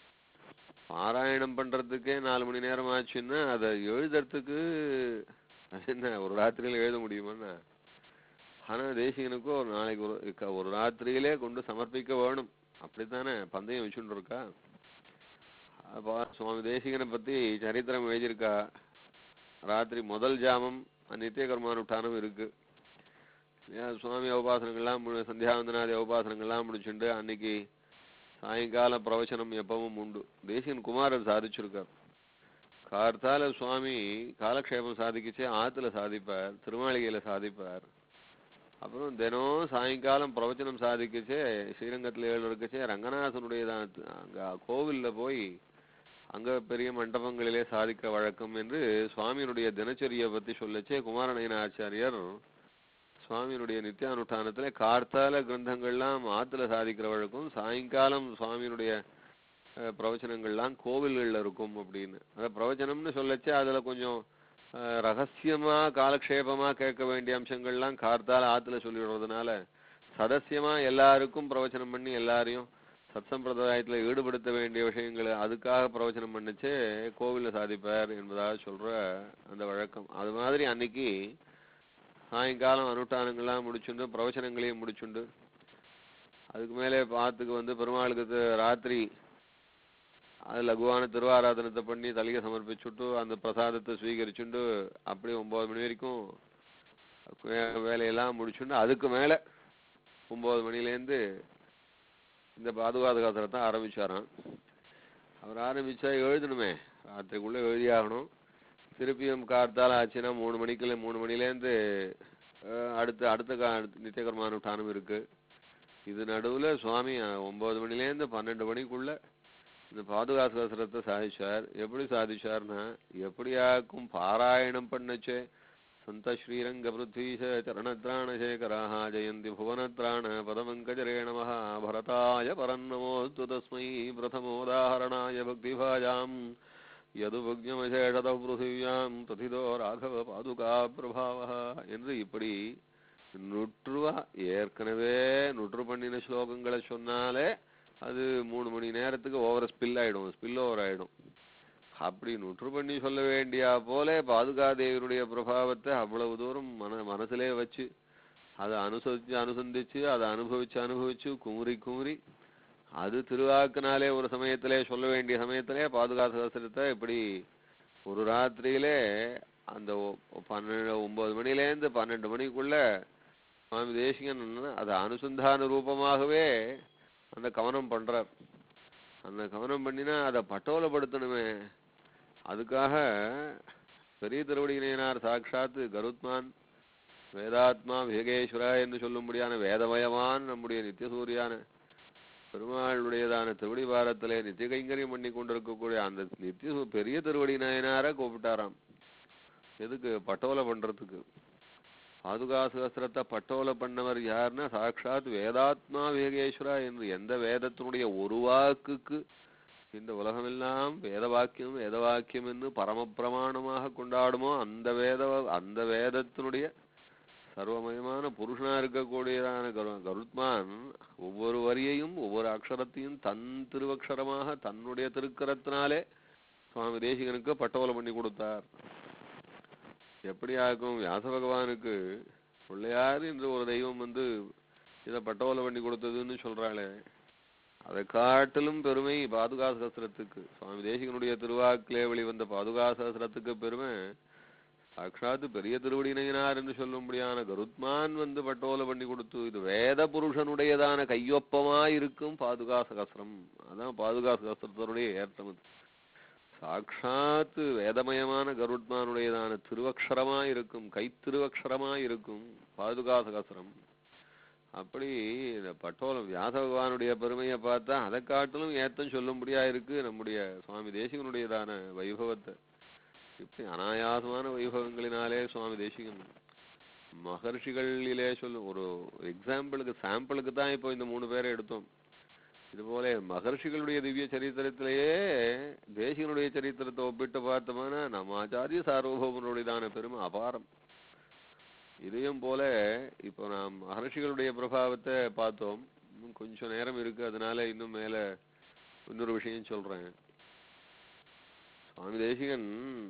பாராயணம் பண்றதுக்கே நாலு மணி நேரம் ஆச்சுன்னா அதை எழுதுறதுக்கு அது என்ன ஒரு ராத்திரியில எழுத முடியுமாண்ணா ஆனா தேசிகனுக்கும் ஒரு நாளைக்கு ஒரு க- ஒரு ராத்திரியிலே கொண்டு சமர்ப்பிக்க வேணும் அப்படித்தானே பந்தயம் வச்சுட்டு இருக்கா அப்போ சுவாமி தேசிகனை பத்தி சரித்திரம் எழுதியிருக்கா ராத்திரி முதல் ஜாமம் நித்திய கர்மானுஷ்டானம் இருக்கு ஏன் சுவாமி உபாசனங்கள்லாம் மு- சந்தியாவந்தனாதி உபாசனங்கள்லாம் முடிச்சுண்டு அன்னைக்கு சாயங்கால பிரவச்சனம் எப்பவும் உண்டு தேசிகன் குமாரர் சாதிச்சிருக்கார் கார்த்தால சுவாமி காலக்ஷேபம் சாதிக்கச்சே ஆத்துல சாதிப்பார் திருமாளிகையில சாதிப்பார் அப்புறம் தினம் சாயங்காலம் பிரவச்சனம் சாதிக்கச்சே ஸ்ரீரங்கத்துல ஏழு இருக்கச்சே ரங்கநாதனுடைய தான் அங்க கோவில்ல போய் அங்க பெரிய மண்டபங்களிலே சாதிக்க வழக்கம் என்று சுவாமியினுடைய தினச்சரியை பத்தி சொல்லச்சே குமாரநயன ஆச்சாரியார் சுவாமியினுடைய நித்தியானுஷ்டானத்துல கார்த்தால கிரந்தங்கள்லாம் ஆத்துல சாதிக்கிற வழக்கம் சாயங்காலம் சுவாமியினுடைய அஹ், பிரவச்சனங்கள்லாம் கோவில்கள்ல இருக்கும் அப்படின்னு அத பிரவச்சனம்னு சொல்லச்சே அதுல கொஞ்சம் அஹ், ரகசியமா காலக்ஷேபமா கேட்க வேண்டிய அம்சங்கள்லாம் கார்த்தால ஆத்துல சொல்லிடுறதுனால சதசியமா எல்லாருக்கும் பிரவச்சனம் பண்ணி எல்லாரையும் சத் சம்பிரதாயத்துல ஈடுபடுத்த வேண்டிய விஷயங்களை அதுக்காக பிரவச்சனம் பண்ணுச்சே கோவில்ல சாதிப்பார் என்பதாக சொல்ற அந்த வழக்கம் அது மாதிரி அன்னைக்கு சாயங்காலம் அனுஷ்டானங்கள்லாம் முடிச்சுண்டு பிரவச்சனங்களையும் முடிச்சுண்டு அதுக்கு மேலே பாத்துக்கு வந்து பெருமாளுக்கு தி- ராத்திரி அது லகுவான திருவாராதனத்தை பண்ணி தலையை சமர்ப்பிச்சுட்டு அந்த பிரசாதத்தை ஸ்வீகரிச்சுண்டு அப்படியே ஒன்பது மணி வரைக்கும் வே- வேலையெல்லாம் முடிச்சுண்டு அதுக்கு மேல ஒன்பது மணிலேருந்து இந்த பாதுகாத காத்திரத்தை ஆரம்பிச்சாராம் அவர் ஆரம்பிச்சா எழுதணுமே ராத்திரிக்குள்ள எழுதியாகணும் திருப்பியும் கார்த்தால ஆச்சுன்னா மூணு மணிக்குள்ள மூணு மணிலேருந்து அஹ், அடுத்து அடுத்த கா அடுத்த நித்தியகர்மானுஷ்டானம் இருக்கு இது நடுவுல சுவாமி அஹ், ஒன்பது மணிலேருந்து பன்னெண்டு மணிக்குள்ள இந்த பாதுகாப்பு சாஸ்திரத்தை சாதிச்சார் எப்படி சாதிச்சார்னா எப்படியாக்கும் பாராயணம் பண்ணச்சே சந்த ஸ்ரீரங்க பிருத்வீஷ சரணத்ராணசேகராः ஜெயந்தி புவனத்ராண பதமங்கஜரே நமः பரதாய பரன்னமோஸ்து தஸ்மை பிரதமோதாஹரணாய பக்திபாஜாம் யதுபக்ஞமசேஷத பிருத்திவியாம் பிரதிதோ ராகவ பாதுகா பிரபாவः என்று இப்படி நுற்றுவா ஏற்கனவே நுற்று பண்ணின ஸ்லோகங்களை சொன்னாலே அது மூணு மணி நேரத்துக்கு ஓவர் ஸ்பில் ஆயிடும் ஸ்பில் ஓவர் ஆயிடும் அப்படி நுற்று பண்ணி சொல்ல வேண்டியா போல பாதுகாதேவியுடைய பிரபாவத்தை அவ்வளவு தூரம் மன மனசுலே வச்சு அதை அனுசரிச்சு அனுசந்திச்சு அதை அனுபவிச்சு அனுபவிச்சு குமுறி குமுறி அது திருவாக்குனாலே ஒரு சமயத்திலே சொல்ல வேண்டிய சமயத்திலே பாதுகாப்பு சாஸ்திரத்தை இப்படி ஒரு ராத்திரியிலே அந்த ஒ- பன்னெண்டு ஒன்பது மணிலேருந்து பன்னெண்டு மணிக்குள்ள சுவாமி தேசிகன் அதை அனுசந்தான ரூபமாகவே அந்த கவனம் பண்றார் அந்த கவனம் பண்ணினா அதை பட்டோலப்படுத்தணுமே அதுக்காக பெரிய திருவடியினார் சாட்சாத்து கருத்மான் வேதாத்மா விவேகேஸ்வரா என்று சொல்லும்படியான வேதமயமான் நம்முடைய நித்தியசூரியான பெருமாளுடையதான திருவடி வாரத்திலே நித்திய கைங்கரியம் பண்ணி கொண்டிருக்கக்கூடிய அந்த நித்திய சூ- பெரிய திருவடி நயனார கூப்பிட்டாராம் எதுக்கு பட்டோலை பண்றதுக்கு பாதுகா சகஸ்திரத்தை பட்டோலை பண்ணவர் யாருன்னா சாட்சாத் வேதாத்மா விவேகேஸ்வரா என்று எந்த வேதத்தினுடைய ஒரு வாக்குக்கு இந்த உலகமெல்லாம் வேத வாக்கியம் வேத வாக்கியம் என்று பரமபிரமாணமாக கொண்டாடுமோ அந்த வேத அந்த வேதத்தினுடைய சர்வமயமான புருஷனா இருக்கக்கூடியதான கரு கருத்மான் ஒவ்வொரு வரியையும் ஒவ்வொரு அக்ஷரத்தையும் தன் திருவக்ஷரமாக தன்னுடைய திருக்கரத்தினாலே சுவாமி தேசிகனுக்கு பட்டோலை பண்ணி கொடுத்தார் எப்படி ஆகும் வியாச பகவானுக்கு பிள்ளையார் என்று ஒரு தெய்வம் வந்து இதை பட்டோலை பண்ணி கொடுத்ததுன்னு சொல்றாளே அதை காட்டிலும் பெருமை பாதுகா சகஸ்திரத்துக்கு சுவாமி தேசிகனுடைய திருவாக்கிலே வெளிவந்த பாதுகா சகஸ்திரத்துக்கு பெருமை சாட்சாத்து பெரிய திருவடியினார் என்று சொல்லும்படியான கருத்மான் வந்து பட்டோலை பண்ணி கொடுத்து இது வேத புருஷனுடையதான கையொப்பமா இருக்கும் பாதுகா சகஸ்திரம் அதான் பாதுகா சகஸ்திரத்தினுடைய ஏற்றம் அது. சாட்சாத்து வேதமயமான கருட்மானுடையதான திருவக்ஷரமா இருக்கும் கைத்திருவக்ஷரமா இருக்கும் பாதுகா சகஸ்திரம் அப்படி இந்த பட்டோலம் வியாச பகவானுடைய பெருமையை பார்த்தா அதை காட்டிலும் ஏத்தம் சொல்லும்படியா இருக்கு நம்முடைய சுவாமி தேசிகனுடையதான வைபவத்தை இப்படி அனாயாசமான வைபவங்களினாலே சுவாமி தேசிகன் மகர்ஷிகளிலே சொல்லும் ஒரு எக்ஸாம்பிளுக்கு சாம்பிளுக்கு தான் இப்போ இந்த மூணு பேரை எடுத்தோம் இதுபோல மகர்ஷிகளுடைய திவ்ய சரித்திரத்திலேயே தேசிகனுடைய சரித்திரத்தை ஒப்பிட்டு பார்த்தோம்னா நம்ம ஆச்சாரிய சார்வபௌமனுடையதான பெருமை அபாரம் இதையும் போல இப்போ நாம் மகர்ஷிகளுடைய பிரபாவத்தை பார்த்தோம் இன்னும் கொஞ்சம் நேரம் இருக்கு அதனால இன்னும் மேல இன்னொரு விஷயம் சொல்றேன் சுவாமி தேசிகன்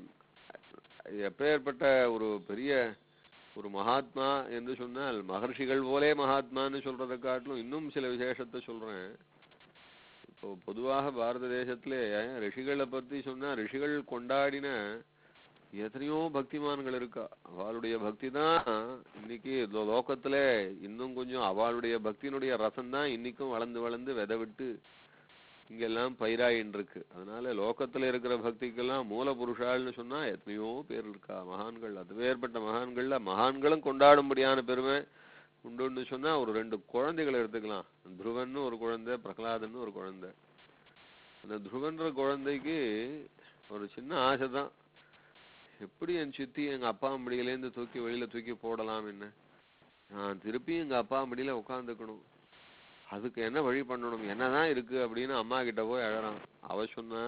எப்பேற்பட்ட ஒரு பெரிய ஒரு மகாத்மா என்று சொன்னால் மகர்ஷிகள் போலே மகாத்மான்னு சொல்றதை காட்டிலும் இன்னும் சில விசேஷத்தை சொல்றேன் இப்போ பொதுவாக பாரத தேசத்திலே ரிஷிகளை பத்தி சொன்னா ரிஷிகள் கொண்டாடின எத்தனையோ பக்திமான்கள் இருக்கா அவளுடைய பக்தி தான் இன்னைக்கு இந்த லோகத்துல இன்னும் கொஞ்சம் அவளுடைய பக்தியினுடைய ரசம் தான் இன்னைக்கும் வளர்ந்து வளர்ந்து விதை விட்டு இங்கெல்லாம் பயிராயின்னு இருக்கு அதனால லோகத்துல இருக்கிற பக்திக்கெல்லாம் மூல புருஷாள்னு சொன்னா எத்தனையோ பேர் இருக்கா மகான்கள் அது வேறுபட்ட மகான்கள்ல மகான்களும் கொண்டாடும்படியான பெருமை உண்டுன்னு சொன்னா ஒரு ரெண்டு குழந்தைகளை எடுத்துக்கலாம் துருவன்னு ஒரு குழந்தை பிரகலாதன்னு ஒரு குழந்தை அந்த துருவன்ற குழந்தைக்கு ஒரு சின்ன ஆசை தான் எப்படி என் சித்தி எங்க அப்பா மடியிலேருந்து தூக்கி வெளியில தூக்கி போடலாம் என்ன நான் திருப்பி எங்க அப்பா மடியில உட்காந்துக்கணும் அதுக்கு என்ன வழி பண்ணணும் என்னதான் இருக்கு அப்படின்னு அம்மா கிட்ட போய் அழறான் அவ சொன்னா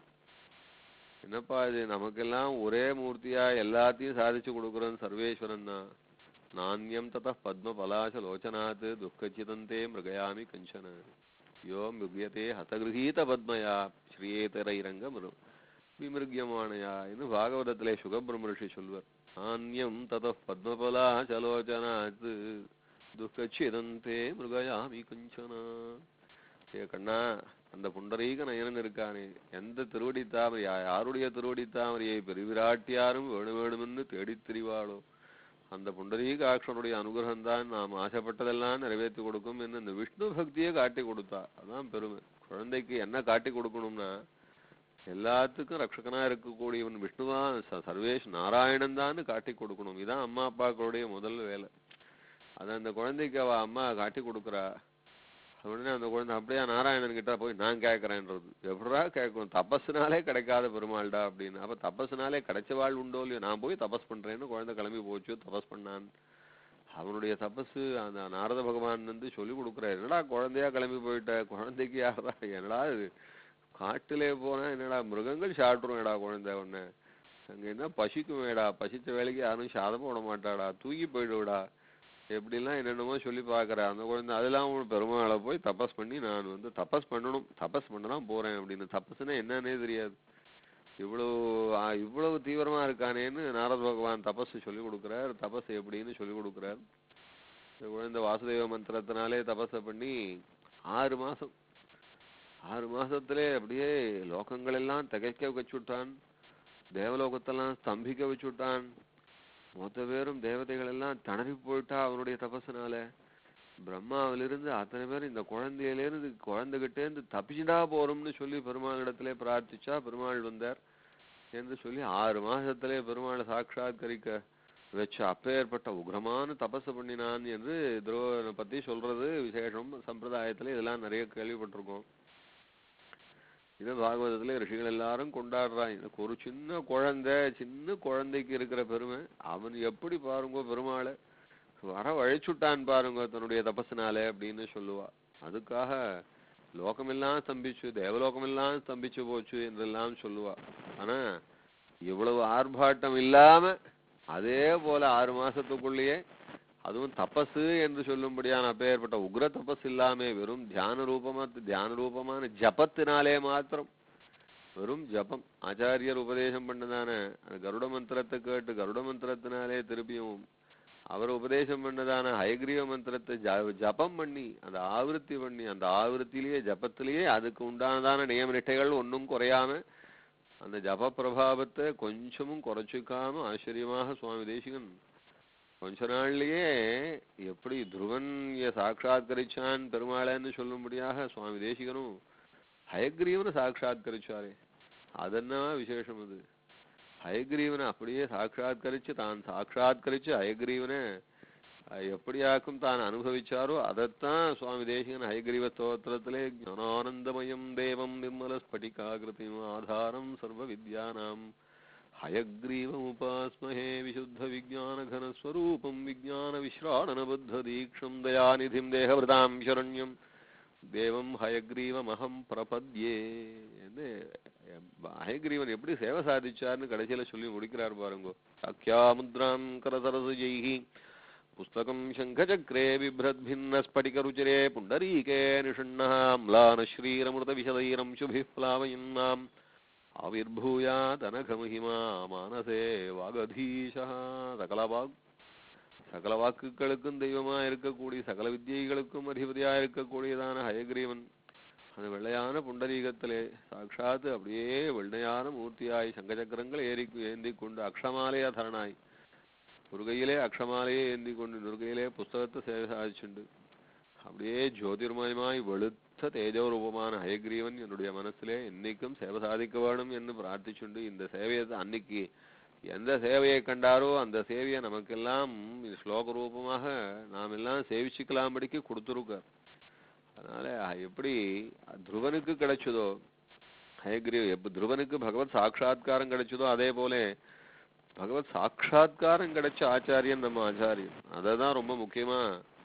என்னப்பா இது நமக்கெல்லாம் ஒரே மூர்த்தியா எல்லாத்தையும் சாதிச்சு கொடுக்குறோம் சர்வேஸ்வரன் தான் நானியம் தத பத்ம பலாச லோச்சனாத் துக்கச்சிதந்தே மிருகயாமி கஞ்சன யோ மிருகியதே ஹதகிரகீத பத்மயா ஸ்ரீயேதரைரங்க மிரு விமிருகியமானயா என்று பாகவதத்திலே சுகபிரம்ம ரிஷி சொல்வர் நானியம் தத பத்மபலாசலோச்சனாத் துக்கச்சிதந்தே மிருகயாமி கஞ்சனா ஏ கண்ணா அந்த புண்டரீக நயனன் இருக்கானே எந்த திருவடி தாமரை யா- யாருடைய திருவடி தாமரையை பெருவிராட்டியாரும் வேணும் வேணுமென்று தேடித் திரிவாளோ அந்த புண்டரீகாட்சனுடைய அனுகிரகம் தான் நாம் ஆசைப்பட்டதெல்லாம் நிறைவேற்றி கொடுக்கும் என்று இந்த விஷ்ணு பக்தியை காட்டி கொடுத்தா அதான் பெருமை குழந்தைக்கு என்ன காட்டி கொடுக்கணும்னா எல்லாத்துக்கும் ரட்சகனா இருக்கக்கூடியவன் விஷ்ணுவா ச- சர்வேஷ் நாராயணன் தான் காட்டி கொடுக்கணும் இதான் அம்மா அப்பாக்களுடைய முதல் வேலை அதை அந்த குழந்தைக்கு அவ அம்மா காட்டி கொடுக்குறா உடனே அந்த குழந்தை அப்படியே நாராயணன் கிட்ட போய் நான் கேட்கறேன்றது எப்படா கேட்கணும் தபஸ்னாலே கிடைக்காத பெருமாள்டா அப்படின்னு அப்ப தபஸ்னாலே கிடைச்ச வாழ் உண்டோ இல்லையோ நான் போய் தபஸ் பண்றேன்னு குழந்தை கிளம்பி போச்சு தபஸ் பண்ணான் அவனுடைய தபசு அந்த நாரத பகவான் வந்து சொல்லி கொடுக்குறாரு என்னடா குழந்தையா கிளம்பி போயிட்ட குழந்தைக்கு யாரா என்னடா இது காட்டிலே போனா என்னடா மிருகங்கள் சாப்பிட்டுருவேடா குழந்தை உன்னை அங்க என்ன பசிக்குமேடா பசிச்ச வேலைக்கு யாரும் சாதம் போட மாட்டாடா தூக்கி போயிடுவிடா எப்படிலாம் என்னென்னமோ சொல்லி பார்க்கறா அந்த குழந்தை அதெல்லாம் ஒரு பெருமாளை போய் தபஸ் பண்ணி நான் வந்து தபஸ் பண்ணணும் தபஸ் பண்ணலாம் போறேன் அப்படின்னு தபஸ்னா என்னன்னே தெரியாது இவ்வளவு ஆ, இவ்வளவு தீவிரமா இருக்கானேன்னு நாரத பகவான் தபஸ் சொல்லி கொடுக்குறார் தபஸ் எப்படின்னு சொல்லி கொடுக்குறார் இந்த குழந்தை வாசுதேவ மந்திரத்தினாலே தபஸை பண்ணி ஆறு மாசம் ஆறு மாசத்திலே அப்படியே லோகங்கள் எல்லாம் திகைக்க வச்சுட்டான் தேவலோகத்தெல்லாம் ஸ்தம்பிக்க வச்சுட்டான் மொத்த பேரும் தேவதைகள் எல்லாம் தணறி போயிட்டா அவனுடைய தபசுனால பிரம்மாவிலிருந்து அத்தனை பேர் இந்த குழந்தையிலிருந்து குழந்தைகிட்டே இருந்து தப்பிச்சுடா போறோம்னு சொல்லி பெருமாளிடத்திலே பிரார்த்திச்சா பெருமாள் வந்தார் என்று சொல்லி ஆறு மாசத்திலே பெருமாளை சாட்சாத்கரிக்க வச்ச அப்பேற்பட்ட உக்ரமான தபசு பண்ணினான் என்று துரோகனை பத்தி சொல்றது விசேஷம் சம்பிரதாயத்துல இதெல்லாம் நிறைய கேள்விப்பட்டிருக்கோம் இது பாகவதத்துல ரிஷிகள் எல்லாரும் கொண்டாடுறான் எனக்கு ஒரு சின்ன குழந்தை சின்ன குழந்தைக்கு இருக்கிற பெருமை அவன் எப்படி பாருங்க பெருமாளை வர வழிச்சுட்டான் பாருங்க தன்னுடைய தபசுனாலே அப்படின்னு சொல்லுவா அதுக்காக லோகமெல்லாம் ஸ்தம்பிச்சு தேவலோகமெல்லாம் ஸ்தம்பிச்சு போச்சு என்றெல்லாம் சொல்லுவா ஆனா இவ்வளவு ஆர்ப்பாட்டம் இல்லாம அதே போல ஆறு மாசத்துக்குள்ளேயே அதுவும் தபசு என்று சொல்லும்படியான அப்பேற்பட்ட உக்ர தபஸ் இல்லாம வெறும் தியான ரூபமா தியான ரூபமான ஜபத்தினாலே மாத்திரம் வெறும் ஜபம் ஆச்சாரியர் உபதேசம் பண்ணதான அந்த கருட மந்திரத்தை கேட்டு கருட மந்திரத்தினாலே திருப்பியும் அவர் உபதேசம் பண்ணதான ஹயக்ரீவ மந்திரத்தை ஜ- ஜபம் பண்ணி அந்த ஆவருத்தி பண்ணி அந்த ஆவருத்திலேயே ஜபத்திலேயே அதுக்கு உண்டானதான நியம நிஷ்டைகள் ஒன்றும் குறையாம அந்த ஜப பிரபாவத்தை கொஞ்சமும் குறைச்சிக்காம ஆச்சரியமாக சுவாமி தேசிகன் கொஞ்ச நாள்லயே எப்படி துருவன் இங்க சாட்சாத்கரிச்சான் பெருமாளன்னு சொல்லும்படியாக சுவாமி தேசிகனும் ஹயக்ரீவனை சாட்சாத்கரிச்சாரே அதென்ன விசேஷம் அது ஹயக்ரீவனை அப்படியே சாட்சாத்கரிச்சு தான் சாட்சாத்கரிச்சு ஹயக்ரீவனை அஹ், எப்படியாக்கும் தான் அனுபவிச்சாரோ அதைத்தான் சுவாமி தேசிகன் ஹயக்ரீவ ஸ்தோத்திரத்திலே ஞானானந்தமயம் தேவம் நிர்மல ஸ்படிகாகிருதிம் ஆதாரம் சர்வ வித்யானாம் हयग्रीवमुपास्महे विशुद्धविज्ञानघनस्वरूपं विज्ञानविश्राणनबद्धदीक्षं दयानिधिं देहवृतां शरण्यं தேவம் ஹயக்ரீவமகம் பிரபத்யே என்று ஹயக்ரீவன் எப்படி சேவை சாதிச்சார்னு கடைசியில சொல்லி முடிக்கிறார் பாருங்க சாக்கியாமுத்ராம் கரசரசு ஜெய்ஹி புஸ்தகம் சங்கச்சக்ரே பிப்ரத்பின்ன ஸ்படிகருச்சிரே புண்டரீகே நிஷண்ணாம்லான ஸ்ரீரமృత விஷதைரம் சுபிः प्लावयन् மாம் ஆவிர்பூயாதனகமஹிமா மானசே வாகதீஷா சகல வாக் சகல வாக்குகளுக்கும் தெய்வமா இருக்கக்கூடிய சகல வித்யைகளுக்கும் அதிபதியா இருக்கக்கூடியதான ஹயக்ரீவன் அந்த வெள்ளையான புண்டரீகத்திலே சாட்சாத்து அப்படியே வெள்ளையான மூர்த்தியாய் சங்கச்சக்கரங்கள் ஏறி ஏந்தி கொண்டு அக்ஷமாலய தரணாய் ஒரு கையிலே அக்ஷமாலையே ஏந்தி கொண்டு இன்னொரு கையிலே புஸ்தகத்தை சேவை சாதிச்சுண்டு அப்படியே ஜோதிர்மயமாய் வெளுத்த தேஜோரூபமான ஹயக்ரீவன் என்னுடைய மனசிலே என்னைக்கும் சேவை சாதிக்க வேணும் என்று பிரார்த்திச்சுண்டு இந்த சேவையை அன்னைக்கு எந்த சேவையை கண்டாரோ அந்த சேவையை நமக்கெல்லாம் இது ஸ்லோக ரூபமாக நாம் எல்லாம் சேவிச்சுக்கலாம்படிக்கு கொடுத்துருக்கார் அதனால எப்படி துருவனுக்கு கிடைச்சதோ ஹயக்ரீவ் எப்ப துருவனுக்கு பகவத் சாட்சா்காரம் கிடைச்சதோ அதே போல பகவத் சாட்சா்காரம் கிடைச்ச ஆச்சாரியன் நம்ம ஆச்சாரியன் அததான் ரொம்ப முக்கியமா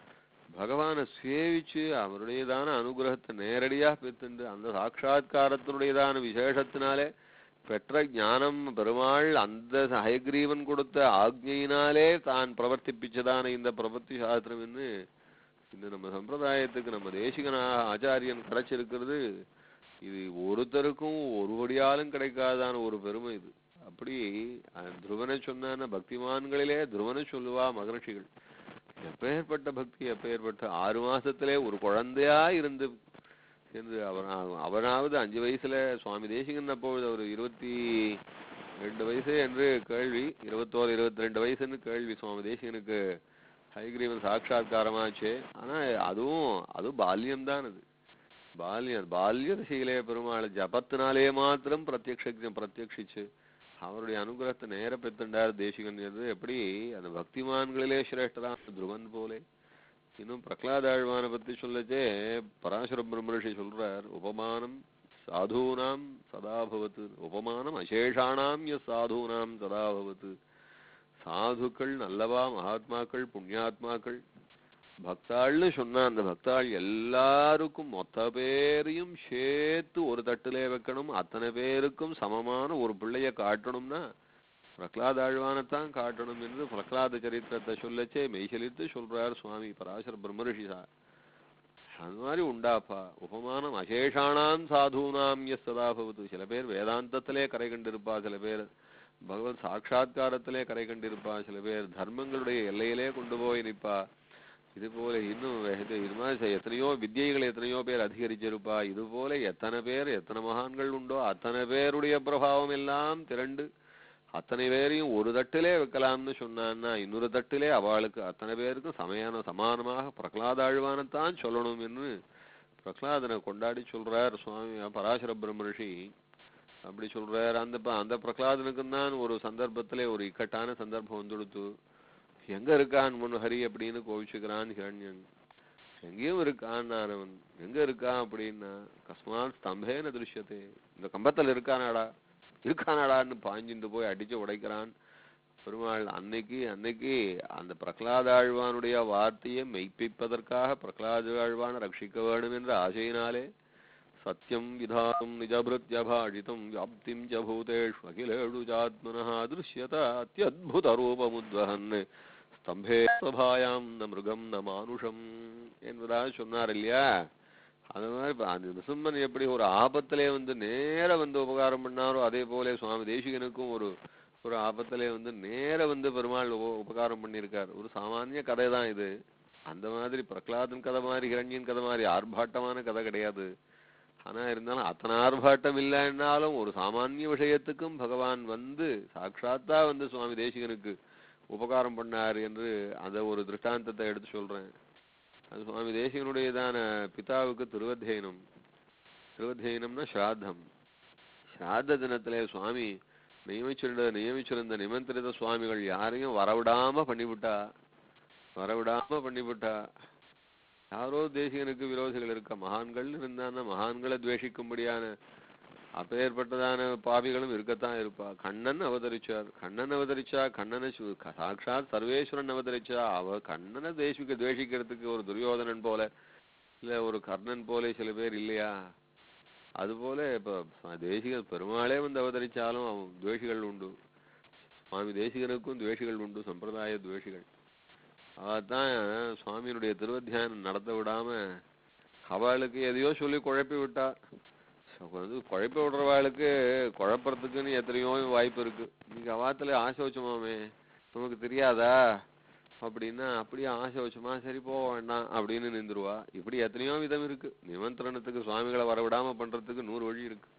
பகவானை சேவிச்சு அவருடையதான அனுகிரகத்தை நேரடியா பெற்றுண்டு அந்த சாட்சா்காரத்தினுடையதான விசேஷத்தினாலே பெற்ற ஞானம் பெருமாள் அந்த ஹயக்ரீவன் கொடுத்த ஆக்ஞையினாலே தான் பிரவர்த்திப்பிச்சதான இந்த பிரபத்தி சாஸ்திரம் என்று இந்த நம்ம சம்பிரதாயத்துக்கு நம்ம தேசிகனா ஆச்சாரியன் கிடைச்சிருக்கிறது இது ஒருத்தருக்கும் ஒருபடியாலும் கிடைக்காதான ஒரு பெருமை இது அப்படி அஹ், துருவனை சொன்ன பக்திமான்களிலே துருவனை சொல்லுவா மகர்ஷிகள் எப்பேற்பட்ட பக்தி எப்பேற்பட்ட ஆறு மாசத்திலே ஒரு குழந்தையா இருந்து என்று அவன் அவனாவது அஞ்சு வயசுல சுவாமி தேசிகன் அப்பொழுது அவர் இருபத்தி ரெண்டு வயசு என்று கேள்வி இருபத்தோரு இருபத்தி ரெண்டு வயசுன்னு கேள்வி சுவாமி தேசிகனுக்கு ஹைகிரீவன் சாட்சாத்காரமாச்சு ஆனா அதுவும் அதுவும் பால்யம்தான் அது பால்யம் பால்ய திசையிலே பெருமாள் ஜபத்தினாலே மாத்திரம் பிரத்யக்ஷ பிரத்யக்ஷிச்சு அவருடைய அனுகிரகத்தை நேர பெற்றுண்டார் தேசிகன் என்று எப்படி அந்த பக்திமான்களிலே சிரேஷ்டரான துருவன் போலே இன்னும் பிரகலாதாழ்வானை பத்தி சொல்லச்சே பராசர பிரம்மரிஷி சொல்றார் உபமானம் சாதூனாம் சதாபவத்து உபமானம் அசேஷானாம் எஸ் சாதூனாம் சதாபவத்து சாதுக்கள் நல்லவா மகாத்மாக்கள் புண்ணியாத்மாக்கள் பக்தாள்னு சொன்னா அந்த பக்தாள் எல்லாருக்கும் மொத்த பேரையும் சேர்த்து ஒரு தட்டிலே வைக்கணும் அத்தனை பேருக்கும் சமமான ஒரு பிள்ளைய காட்டணும்னா பிரகலாதாழ்வானைத்தான் காட்டணும் என்று பிரகலாத சரித்திரத்தை சொல்லச்சே மெய்சலித்து சொல்றார் சுவாமி பராசர பிரம்மரிஷி சார் அது மாதிரி உண்டாப்பா உபமானம் அசேஷானாம் சாதுனாம் எஸ் சதாபவது சில பேர் வேதாந்தத்திலே கரை கண்டிருப்பா சில பேர் பகவத் சாட்சா்காரத்திலே கரை கண்டிருப்பா சில பேர் தர்மங்களுடைய எல்லையிலே கொண்டு போய் நிற்பா இது போல இன்னும் இது இது மாதிரி செ- எத்தனையோ வித்யைகள் எத்தனையோ பேர் அதிகரிச்சிருப்பா இது போல எத்தனை பேர் எத்தனை மகான்கள் உண்டோ அத்தனை பேருடைய பிரபாவம் எல்லாம் திரண்டு அத்தனை பேரையும் ஒரு தட்டிலே வைக்கலாம்னு சொன்னான்னா இன்னொரு தட்டிலே அவளுக்கு அத்தனை பேருக்கும் சமயான சமானமாக பிரகலாத ஆழ்வானத்தான் சொல்லணும் என்று பிரகலாதனை கொண்டாடி சொல்றார் சுவாமி பராசர பிரம்மரிஷி அப்படி சொல்றார் அந்த ப- அந்த பிரகலாதனுக்கும் தான் ஒரு சந்தர்ப்பத்திலே ஒரு இக்கட்டான சந்தர்ப்பம் வந்துடுத்து எங்க இருக்கான் முன் ஹரி அப்படின்னு கோவிச்சுக்கிறான் ஹிரண்யன் எங்கேயும் இருக்கான் அவன் எங்க இருக்கான் அப்படின்னா கஸ்மாத் ஸ்தம்பேன திருஷ்யத்தே இந்த கம்பத்துல இருக்கானாடா இருக்கானாடான்னு பாஞ்சுட்டு போய் அடிச்சு உடைக்கிறான் பெருமாள் அன்னைக்கு அன்னைக்கு அந்த பிரகலாத ஆழ்வானுடைய வார்த்தையை மெய்ப்பிப்பதற்காக பிரகலாத ஆழ்வான ரட்சிக்க வேண்டும் என்ற ஆசையினாலே சத்யம் விதானம் நிஜபிருத்யபாஷிதம் வியாப்திம் ச பூதேஷு அகிலேஷு சாத்மனः திருஷ்யத அத்தியத்புத ரூபமுத்வகன் ஸ்தம்பே சபாயாம் ந மிருகம் ந மானுஷம் என்பதாக சொன்னார் இல்லையா அது மாதிரி இப்ப அந்த நிருசிம்மன் எப்படி ஒரு ஆபத்திலே வந்து நேர வந்து உபகாரம் பண்ணாரோ அதே போல சுவாமி தேசிகனுக்கும் ஒரு ஒரு ஆபத்திலே வந்து நேர வந்து பெருமாள் உப- உபகாரம் பண்ணியிருக்கார் ஒரு சாமானிய கதை தான் இது அந்த மாதிரி பிரகலாதன் கதை மாதிரி இரண்யன் கதை மாதிரி ஆர்ப்பாட்டமான கதை கிடையாது ஆனா இருந்தாலும் அத்தனை ஆர்ப்பாட்டம் இல்லைன்னாலும் ஒரு சாமானிய விஷயத்துக்கும் பகவான் வந்து சாட்சாத்தா வந்து சுவாமி தேசிகனுக்கு உபகாரம் பண்ணார் என்று அந்த ஒரு திருஷ்டாந்தத்தை எடுத்து சொல்றேன் அது சுவாமி தேசிகனுடையதான பிதாவுக்கு திருவத்தியனம் திருவத்தியனம்னா ஸ்ராத்தம் ஸ்ராத்த தினத்திலே சுவாமி நியமிச்சிருந்த நியமிச்சிருந்த நிமந்திரித சுவாமிகள் யாரையும் வரவிடாம பண்ணிவிட்டா வரவிடாம பண்ணிவிட்டா யாரோ தேசிகனுக்கு விரோதிகள் இருக்க மகான்கள் இருந்தான மகான்களை துவேஷிக்கும்படியான அப்பேற்பட்டதான பாவிகளும் இருக்கத்தான் இருப்பா கண்ணன் அவதரிச்சார் கண்ணன் அவதரிச்சா கண்ணனை சு- க- சாக்ஷாத் சர்வேஸ்வரன் அவதரிச்சா அவ கண்ணனை தேசிக்க துவேஷிக்கிறதுக்கு ஒரு துரியோதனன் போல இல்ல ஒரு கர்ணன் போல சில பேர் இல்லையா அதுபோல இப்ப ச- தேசிக பெருமாளே வந்து அவதரிச்சாலும் அவன் துவேஷிகள் உண்டு சுவாமி தேசிகனுக்கும் துவேஷிகள் உண்டு சம்பிரதாய துவேஷிகள் அதான் சுவாமியினுடைய திருவத்தியானம் நடத்த விடாம அவளுக்கு எதையோ சொல்லி குழப்பி விட்டா சோ, வந்து குழப்பி விடுறவாளுக்கு குழப்பறதுக்குன்னு எத்தனையோ வாய்ப்பு இருக்கு நீங்க அவாத்துல ஆசை வச்சோமாமே நமக்கு தெரியாதா அப்படின்னா அப்படியே ஆசை வச்சுமா சரி போக வேண்டாம் அப்படின்னு நின்றுருவா இப்படி எத்தனையோ விதம் இருக்கு நிமந்திரணத்துக்கு சுவாமிகளை வரவிடாம பண்றதுக்கு நூறு வழி இருக்கு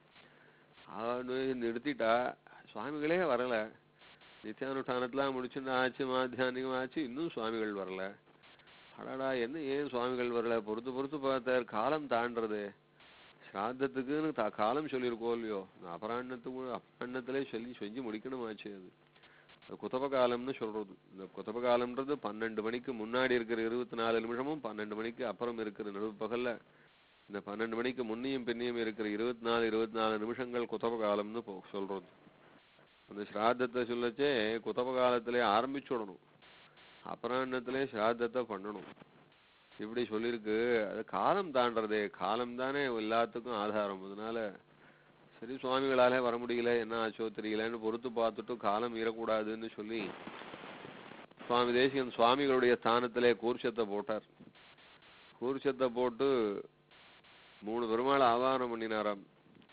அவனு நிறுத்திட்டா சுவாமிகளே வரல நித்தியானுஷ்டானத்தெல்லாம் முடிச்சுட்டு ஆச்சு மாத்தியானிகம் ஆச்சு இன்னும் சுவாமிகள் வரல அடடா என்ன ஏன் சுவாமிகள் வரல பொறுத்து பொறுத்து பார்த்தார் காலம் தாண்டறது ஸ்ராத்தத்துக்குன்னு தா காலம் சொல்லியிருக்கோம் இல்லையோ அபராண்ணத்துக்கு அபராண்ணத்திலே சொல்லி செஞ்சு முடிக்கணுமாச்சு அது அது குதப காலம்னு சொல்றது இந்த குதப காலம்ன்றது பன்னெண்டு மணிக்கு முன்னாடி இருக்கிற இருபத்தி நாலு நிமிஷமும் பன்னெண்டு மணிக்கு அப்புறம் இருக்கிற நடுப்பகல்ல இந்த பன்னெண்டு மணிக்கு முன்னியும் பின்னியும் இருக்கிற இருபத்தி நாலு இருபத்தி நாலு நிமிஷங்கள் குதப காலம்னு போ- சொல்றது அந்த ஸ்ராத்தத்தை சொல்லச்சே குதப காலத்திலே ஆரம்பிச்சுடணும் அபராண்ணத்திலே ஸ்ராத்தத்தை பண்ணணும் இப்படி சொல்லியிருக்கு அது காலம் தாண்டறதே காலம் தானே எல்லாத்துக்கும் ஆதாரம் அதனால சரி சுவாமிகளாலே வர முடியல என்ன ஆச்சோ தெரியலன்னு பொறுத்து பார்த்துட்டு காலம் மீறக்கூடாதுன்னு சொல்லி சுவாமி தேசிகன் சுவாமிகளுடைய ஸ்தானத்திலே கூர்ச்சத்தை போட்டார் கூர்ச்சத்தை போட்டு மூணு பெருமாள் ஆவாரணம் பண்ணினாராம்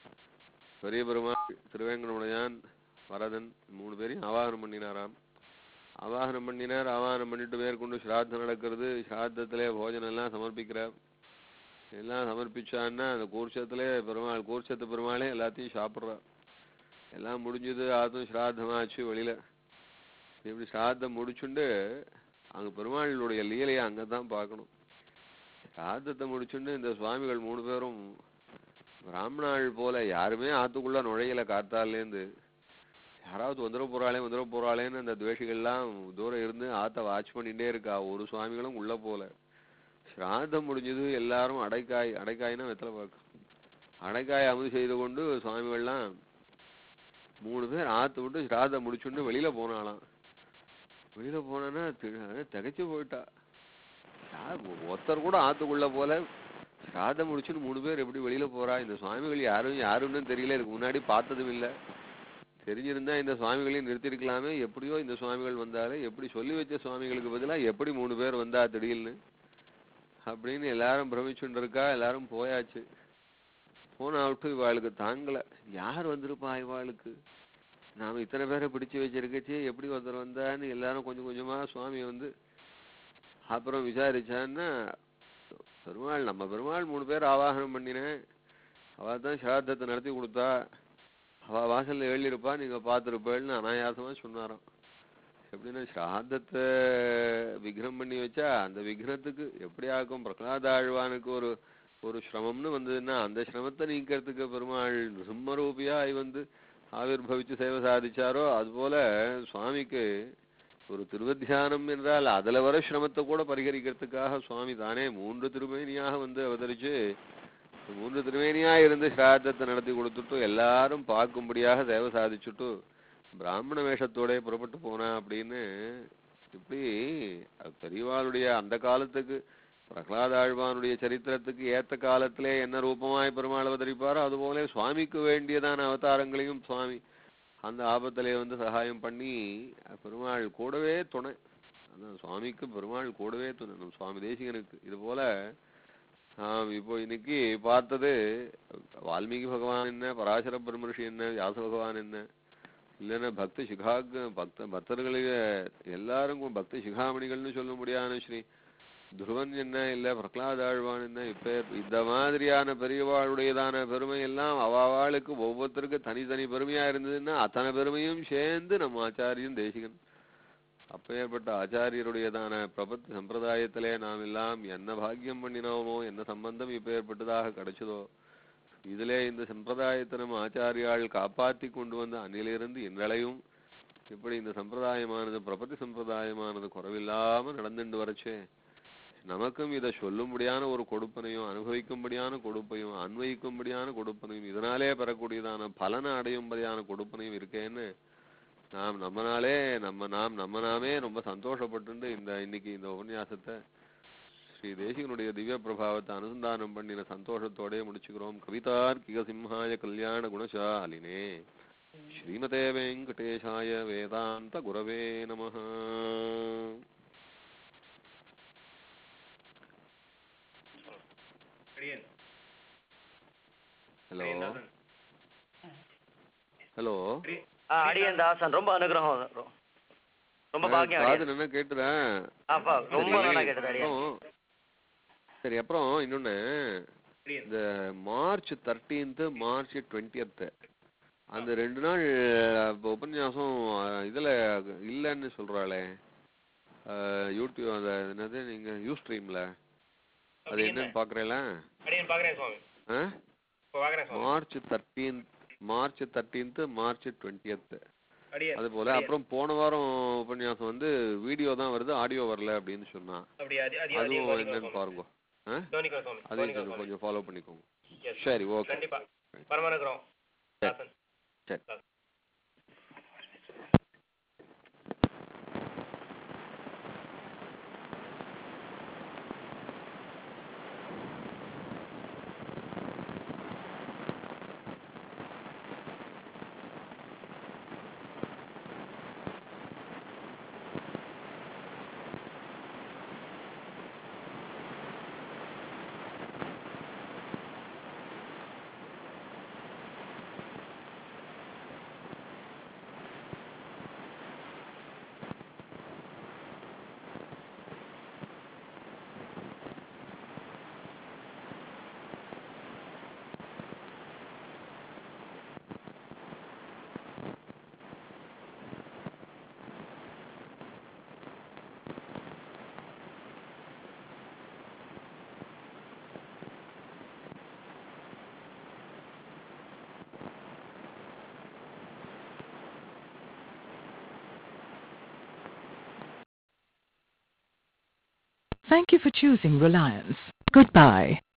பெரிய பெருமாள் திருவேங்கடமுடையான் வரதன் மூணு பேரையும் ஆவாகனம் பண்ணினாராம் ஆவாகனம் பண்ணினார் ஆவாகனம் பண்ணிட்டு மேற்கொண்டு ஸ்ராத்தம் நடக்கிறது ஸ்ராத்தத்திலே போஜனம் எல்லாம் சமர்ப்பிக்கிறார் எல்லாம் சமர்ப்பிச்சான்னா அந்த கூர்ச்சத்திலே பெருமாள் கூர்ச்சத்து பெருமாளே எல்லாத்தையும் சாப்பிட்றார் எல்லாம் முடிஞ்சது அதுவும் ஸ்ராத்தமாச்சு வெளியில இப்படி ஸ்ராத்தம் முடிச்சுண்டு அங்க பெருமாளுடைய லீலையை அங்கதான் பார்க்கணும் ஸ்ராத்தத்தை முடிச்சுண்டு இந்த சுவாமிகள் மூணு பேரும் பிராமணாள் போல யாருமே ஆத்துக்குள்ள நுழையல காத்தாலேருந்து யாராவது வந்துட போறாளே வந்துட போறாளேன்னு அந்த துவேஷிகள்லாம் தூரம் இருந்து ஆத்த வாட்ச் பண்ணிட்டே இருக்கா ஒரு சுவாமிகளும் உள்ள போல ஸ்ராத்தம் முடிஞ்சது எல்லாரும் அடைக்காய் அடைக்காய்னா வெத்தலை பாக்கு அடைக்காய் அமுது செய்து கொண்டு சுவாமிகள்லாம் மூணு பேர் ஆத்து விட்டு ஸ்ராத்தம் முடிச்சுட்டு வெளியில போனாலாம் வெளியில போனா திகைச்சு போயிட்டா யார் ஒ- ஒருத்தர் கூட ஆத்துக்குள்ள போல ஸ்ராத்தம் முடிச்சுட்டு மூணு பேர் எப்படி வெளியில போறா இந்த சுவாமிகள் யாரும் யாருன்னு தெரியல இதுக்கு முன்னாடி பார்த்ததும் இல்ல தெரிஞ்சிருந்தா இந்த சுவாமிகளையும் நிறுத்திருக்கலாமே எப்படியோ இந்த சுவாமிகள் வந்தாலே எப்படி சொல்லி வச்ச சுவாமிகளுக்கு பதிலா எப்படி மூணு பேர் வந்தா திடீர்னு அப்படின்னு எல்லாரும் பிரமிச்சுட்டு இருக்கா எல்லாரும் போயாச்சு போனா விட்டு இவாளுக்கு தாங்கல யார் வந்திருப்பா இவாளுக்கு நாம இத்தனை பேரை பிடிச்சு வச்சிருக்கச்சு எப்படி ஒருத்தர் வந்தான்னு எல்லாரும் கொஞ்சம் கொஞ்சமா சுவாமி வந்து அப்புறம் விசாரிச்சான்னா பெருமாள் நம்ம பெருமாள் மூணு பேர் ஆவாகனம் பண்ணினேன் அவ தான் சாதத்தை நடத்தி கொடுத்தா அவ வாசல்ல எழுதிருப்பா நீங்க பார்த்துருப்பேன்னு அனாயாசமா சொன்னாராம் எப்படின்னா ஸ்ராத்தத்தை விக்னம் பண்ணி வச்சா அந்த விக்னத்துக்கு எப்படி ஆகும் பிரகலாத ஆழ்வானுக்கு ஒரு ஒரு சிரமம்னு வந்ததுன்னா அந்த சிரமத்தை நீக்கிறதுக்கு பெருமாள் சிம்மரூபியாய் வந்து ஆவிர்பவிச்சு சேவை சாதிச்சாரோ அதுபோல சுவாமிக்கு ஒரு திருவத்தியானம் என்றால் அதுல வர சிரமத்தை கூட பரிகரிக்கிறதுக்காக சுவாமி தானே மூன்று திருமேனியாக வந்து அவதரிச்சு மூன்று திருமேனியா இருந்து ஸ்ராத்தத்தை நடத்தி கொடுத்துட்டு எல்லாரும் பார்க்கும்படியாக சேவை சாதிச்சுட்டு பிராமண வேஷத்தோட புறப்பட்டு போனா அப்படின்னு இப்படி அது பெரியவாளுடைய அந்த காலத்துக்கு பிரகலாத ஆழ்வானுடைய சரித்திரத்துக்கு ஏத்த காலத்திலே என்ன ரூபமாய் பெருமாள் அவதரிப்பாரோ அதுபோல சுவாமிக்கு வேண்டியதான அவதாரங்களையும் சுவாமி அந்த ஆபத்திலே வந்து சகாயம் பண்ணி பெருமாள் கூடவே துணை அந்த சுவாமிக்கு பெருமாள் கூடவே துணை நம்ம சுவாமி தேசிகனுக்கு இது போல ஆம், இப்போ இன்னைக்கு பார்த்தது வால்மீகி பகவான் என்ன பராசர பிரம்மர்ஷி என்ன வியாச பகவான் என்ன இல்லைன்னா பக்த சிகாக் பக்த பக்தர்களுக்கு எல்லாரும் பக்த சிகாமணிகள்னு சொல்ல முடியாத ஸ்ரீ துருவன் என்ன இல்ல பிரகலாத ஆழ்வான் என்ன இப்ப இந்த மாதிரியான பெரியவாளுடையதான பெருமை எல்லாம் அவாவாளுக்கு ஒவ்வொருத்தருக்கு தனித்தனி பெருமையா இருந்ததுன்னா அத்தனை பெருமையும் சேர்ந்து நம்ம ஆச்சாரியன் தேசிகன் அப்பேற்பட்ட ஆச்சாரியருடையதான பிரபத் சம்பிரதாயத்திலே நாம் எல்லாம் என்ன பாக்கியம் பண்ணினோமோ என்ன சம்பந்தம் இப்பேற்பட்டதாக கிடைச்சதோ இதிலே இந்த சம்பிரதாயத்தை நம்ம ஆச்சாரியாள் காப்பாத்தி கொண்டு வந்து அன்னிலிருந்து இன்றளையும் இப்படி இந்த சம்பிரதாயமானது பிரபத்தி சம்பிரதாயமானது குறைவில்லாம நடந்துட்டு வரச்சே நமக்கும் இதை சொல்லும்படியான ஒரு கொடுப்பனையும் அனுபவிக்கும்படியான கொடுப்பையும் அன்வயிக்கும்படியான கொடுப்பனையும் இதனாலே பெறக்கூடியதான பலனை அடையும்படியான கொடுப்பனையும் இருக்கேன்னு நாம் நம்மனாலே நம்ம நாம் நம்ம நாமே ரொம்ப சந்தோஷப்பட்டு இந்த இன்னைக்கு இந்த உபன்யாசத்தை ஸ்ரீ தேசிகனுடைய திவ்ய பிரபாவத்தை அனுசந்தானம் பண்ணின சந்தோஷத்தோடே முடிச்சுக்கிறோம் கவிதார்க்கிக சிம்ஹாய கல்யாண குணசாலினே ஸ்ரீமதே வெங்கடேஷாய வேதாந்த குரவே நமः அடியேன் ஹலோ அடியேன் தாசன். ஹலோ அடி- ஆ அடியன் தாசன் ரொம்ப அனுகிரகம் ரொ- ரொம்ப பாக்கியம் காது அடியன் என்ன கேட்டுறேன் அப்பா ரொம்ப சரி, நல்லா கேட்டது அடியன் அப்புறம் சரி அப்புறம் இன்னொன்னு அடியேன். இந்த மார்ச் தேர்ட்டீன்த் மார்ச் டுவெண்ட்டியத் அந்த ரெண்டு நாள் இப்ப உபன்யாசம் அஹ், இதுல இல்லைன்னு சொல்றாளே அஹ், யூடியூப் அந்த என்னது நீங்க யூ ஸ்ட்ரீம்ல அது அப்படி என்னன்னு பாக்குறீங்களா அடியேன் பாக்குறேன் சுவாமி இப்ப பாக்குறேன் Swami March thirteenth March thirteenth March twentieth அடியேன் அது போல அடியேன். அப்புறம் போன வாரம் உபன்யாசம் வந்து வீடியோ தான் வருது ஆடியோ வரல அப்படின்னு சொன்னா அப்படி அது அது அதையும் அதுவும் கவனிக்கிறேன் என்னன்னு சுவாமி. பாருங்க ஆ? கவனிக்கிறேன் சுவாமி அதையும் கவனிக்கிறேன் கொஞ்சம் சுவாமி கொஞ்சம் ஃபாலோ பண்ணிக்கோங்க Yes. சரி ஓகே கண்டிப்பா பரம அனுகிரகம் சரி. தாசன் சரி. தாசன். Thank you for choosing Reliance. Goodbye.